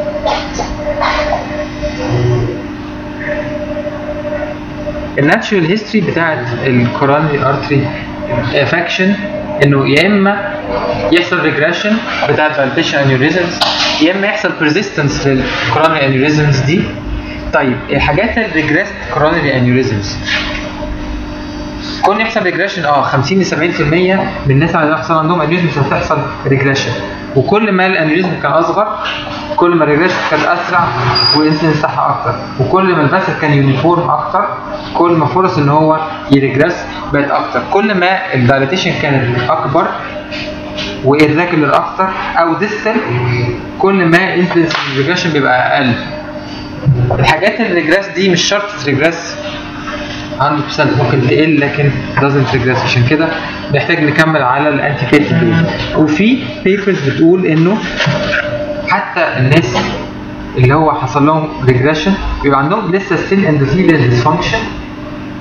Speaker 1: الناتشورال هيستوري بتاعت الكورونري ارتري افكشن انه يا اما يحصل ريجريشن بتاع الفالبيشن انيوريزمز يا اما يحصل بيرزيستنس للكورونري انيوريزمز دي طيب الحاجات الريجريست كورونري انيوريزمز كون يحصل ريجريشن اه 50 ل 70% من الناس اللي هيحصل عندهم انيوريزمز هتحصل ريجريشن وكل ما الانيوريزم كان اصغر كل ما الريجريشن كان اسرع والانسنس بتاعها اكتر وكل ما الفاسل كان يونيفورم اكتر كل ما فرص ان هو يريجريس بقت اكتر كل ما الدايليتيشن كانت اكبر وإرجلر اكتر او ديستال كل ما انسنس الريجريشن بيبقى اقل الحاجات الريجريس دي مش شرط تريجريس 100% ممكن تقل لكن doesn't regress عشان كده نحتاج نكمل على الانتي فيتك وفي بيبرز بتقول انه حتى الناس اللي هو حصل لهم ريجريشن بيبقى عندهم لسه ستيل اندوثيليال ديسفانكشن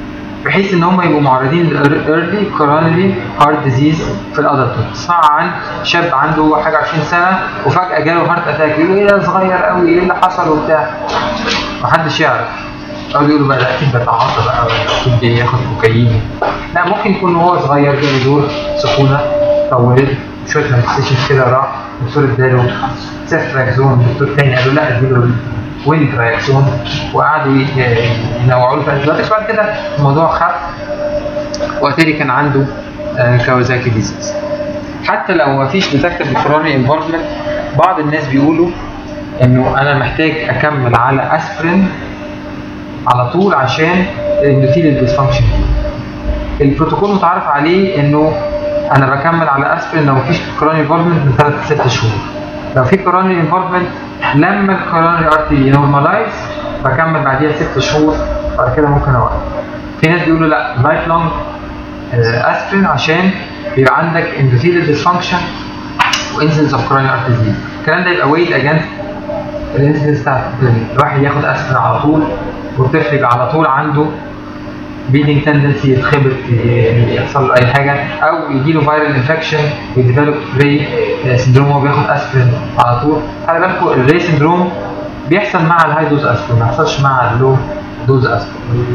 Speaker 1: بحيث ان هم يبقوا معرضين لايرلي كورونري هارت ديزيز في الادلت تسمع عن شاب عنده حاجه 20 سنه وفجاه جاله هارت اتاك يقولوا ايه ده صغير قوي ايه اللي حصل وبتاع محدش يعرف او يقولوا بقى ده اكيد بيتعاطى بقى ولا اكيد بياخد كوكايين لا ممكن يكون وهو صغير جاله دور سخونه طولت شويه مانيفستيشن كده راح الدكتور اداله سيفتراكزون الدكتور تاني قال له لا اديله ويند رياكسون وقعدوا ي- ينوعوا له في الانتيبيوتكس بعد كده الموضوع خف واتاري كان عنده آه، كاوزاكي ديزيز حتى لو ما فيش ديتكتد كورونري انفولفمنت بعض الناس بيقولوا انه انا محتاج اكمل على اسبرين على طول عشان الاندوثيليال ديسفانكشن البروتوكول متعارف عليه انه انا بكمل على اسبرين لو مفيش كورونري انفولفمنت من 3 ل 6 شهور لو في كورونري انفولفمنت لما الكورونري ارتري ينورمالايز بكمل بعديها 6 شهور بعد كده ممكن اوقف في ناس بيقولوا لا لايف لونج اسبرين عشان بيبقى عندك اندوثيليال ديسفانكشن وانسنس اوف كورونري ارتري ديزيز الكلام ده يبقى ويت اجينست الانسنس بتاعت الواحد ياخد اسبرين على طول والطفل يبقى على طول عنده بيدنج تندنسي يتخبط ي- يحصل له اي حاجه او يجي له فايرال انفكشن ويديفلوب ري سندروم وهو بياخد اسبرين على طول خلي بالكم الري سندروم بيحصل مع الهاي دوز اسبرين ما بيحصلش مع اللو دوز اسبرين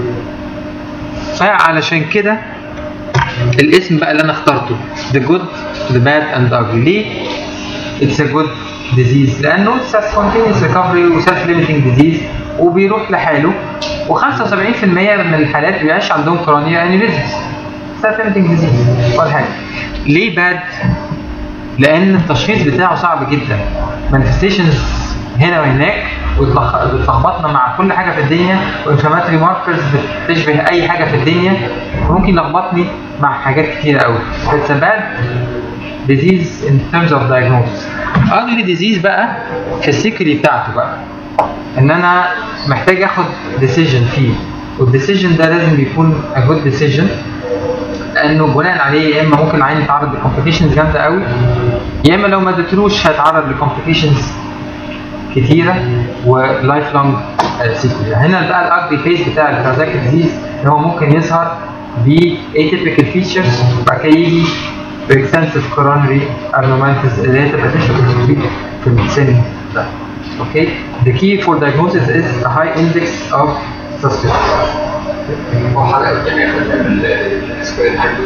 Speaker 1: فعلشان كده الاسم بقى اللي انا اخترته The Good The Bad and The Ugly ليه؟ It's a good disease لانه it's a spontaneous recovery و self limiting disease وبيروح لحاله و75% من الحالات بيعيش عندهم كرونيا انيوريزمز self limiting disease ولا حاجه ليه باد؟ لان التشخيص بتاعه صعب جدا manifestations هنا وهناك وتلخ- بتلخبطنا مع كل حاجه في الدنيا وانفلاماتوري ماركرز بتشبه اي حاجه في الدنيا وممكن يلخبطني مع حاجات كتيره قوي It's a bad disease in terms of diagnosis ugly disease بقى في السيكري بتاعته بقى ان انا محتاج اخد decision فيه والديسيجن ده لازم يكون a good decision لانه بناء عليه يا اما ممكن العين يتعرض لكومبليكيشنز جامده قوي يا اما لو ما اديتلوش هيتعرض لكومبليكيشنز كتيره ولايف لونج سيكول هنا بقى الاجري فيس بتاع الكازاك ديزيز ان هو ممكن يظهر ب atypical features بعد كده يجي باكستنسيف كورونري abnormalities اللي هي تبقى تشبه في السن ده اوكي the key for diagnosis is a high index of suspicion
Speaker 2: وحلقة الجميع من الاسكوير هايدروس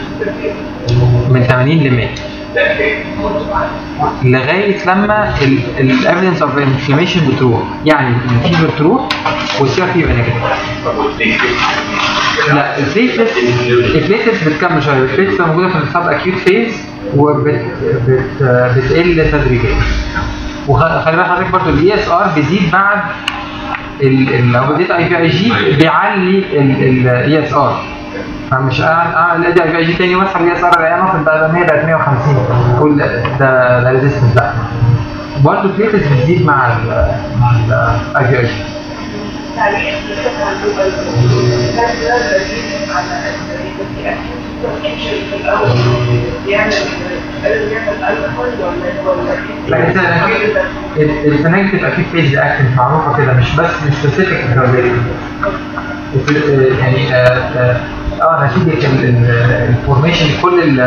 Speaker 1: من 80 ل 100
Speaker 2: لا ايه
Speaker 1: لغايه لما الايفيدنس اوف انفلاميشن بتروح يعني الفيفر تروح والسي ار تي يبقى نيجاتيف
Speaker 2: طب والتيك
Speaker 1: لا البليتلت البليتلت بتكمل شويه البليتلت بتبقى موجوده في السب اكيوت فيز وبتقل تدريجيا وخلي بالك حضرتك برضه الاي اس ار بيزيد بعد ال- ال- لو بديت اي بي اي جي بيعلي الاي اس ار فمش اعمل ادي اي بي اي جي تاني واسحب الاي اس ار الاقيها نقطه بقى 100 بقت 150 اقول ده ده ده ريزيستنت لا برضه البليتلت بتزيد مع ال مع الاي بي اي جي
Speaker 3: تعليق بتبقى عنده الناس ده بديل على الانشر في الاول يعمل يعمل الكحول ولا
Speaker 1: لا انت الفنان تبقى فيه فيز اكشن معروفه كده مش بس مش سبيسيفيك يعني اه آه، اه نتيجه الفورميشن كل ال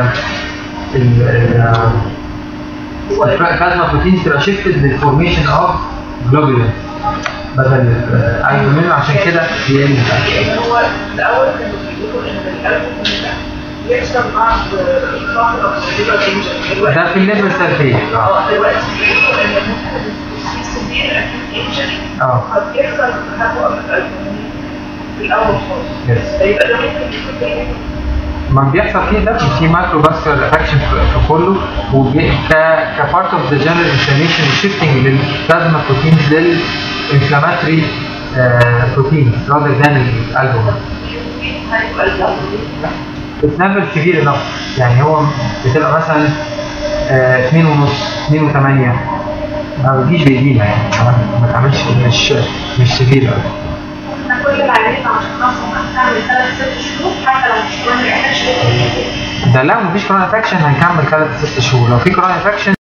Speaker 1: البلازما بروتينز تبقى شيفتد للفورميشن اوف جلوبولين بدل الالبومين عشان كده يقل
Speaker 3: لان هو الاول كانوا بيقولوا ان الالكحول ده بيحصل بعد فتره طويله جدا
Speaker 1: ده في الليفر سيل فيز اه
Speaker 3: اه دلوقتي بيقولوا ان ممكن في سيفير اكيد انجري
Speaker 1: اه
Speaker 3: قد يحصل تهوع في الالكحول في الاول خالص
Speaker 1: يس
Speaker 3: فيبقى ده ممكن يكون تاني
Speaker 1: ما بيحصل فيه ده في مايكرو فاسكولار افكشن في كله وبي- ك كبارت اوف ذا جنرال انفلاميشن وشيفتنج للبلازما بروتينز للانفلاماتوري بروتينز rather than الالبوم
Speaker 3: هيبقى الالكحول
Speaker 1: It's never severe enough يعني هو بتبقى مثلا آه، اتنين ونص اتنين وتمانية ما بتجيش بإيدينا يعني ما- ما تعملش مش مش سيفير أوي
Speaker 3: احنا كل اللي علينا عشان نوصل هنعمل ثلاث ست شهور حتى لو مش كل العلاج
Speaker 1: ده لو مفيش كورونا انفكشن هنكمل ثلاث ست شهور لو في كورونا انفكشن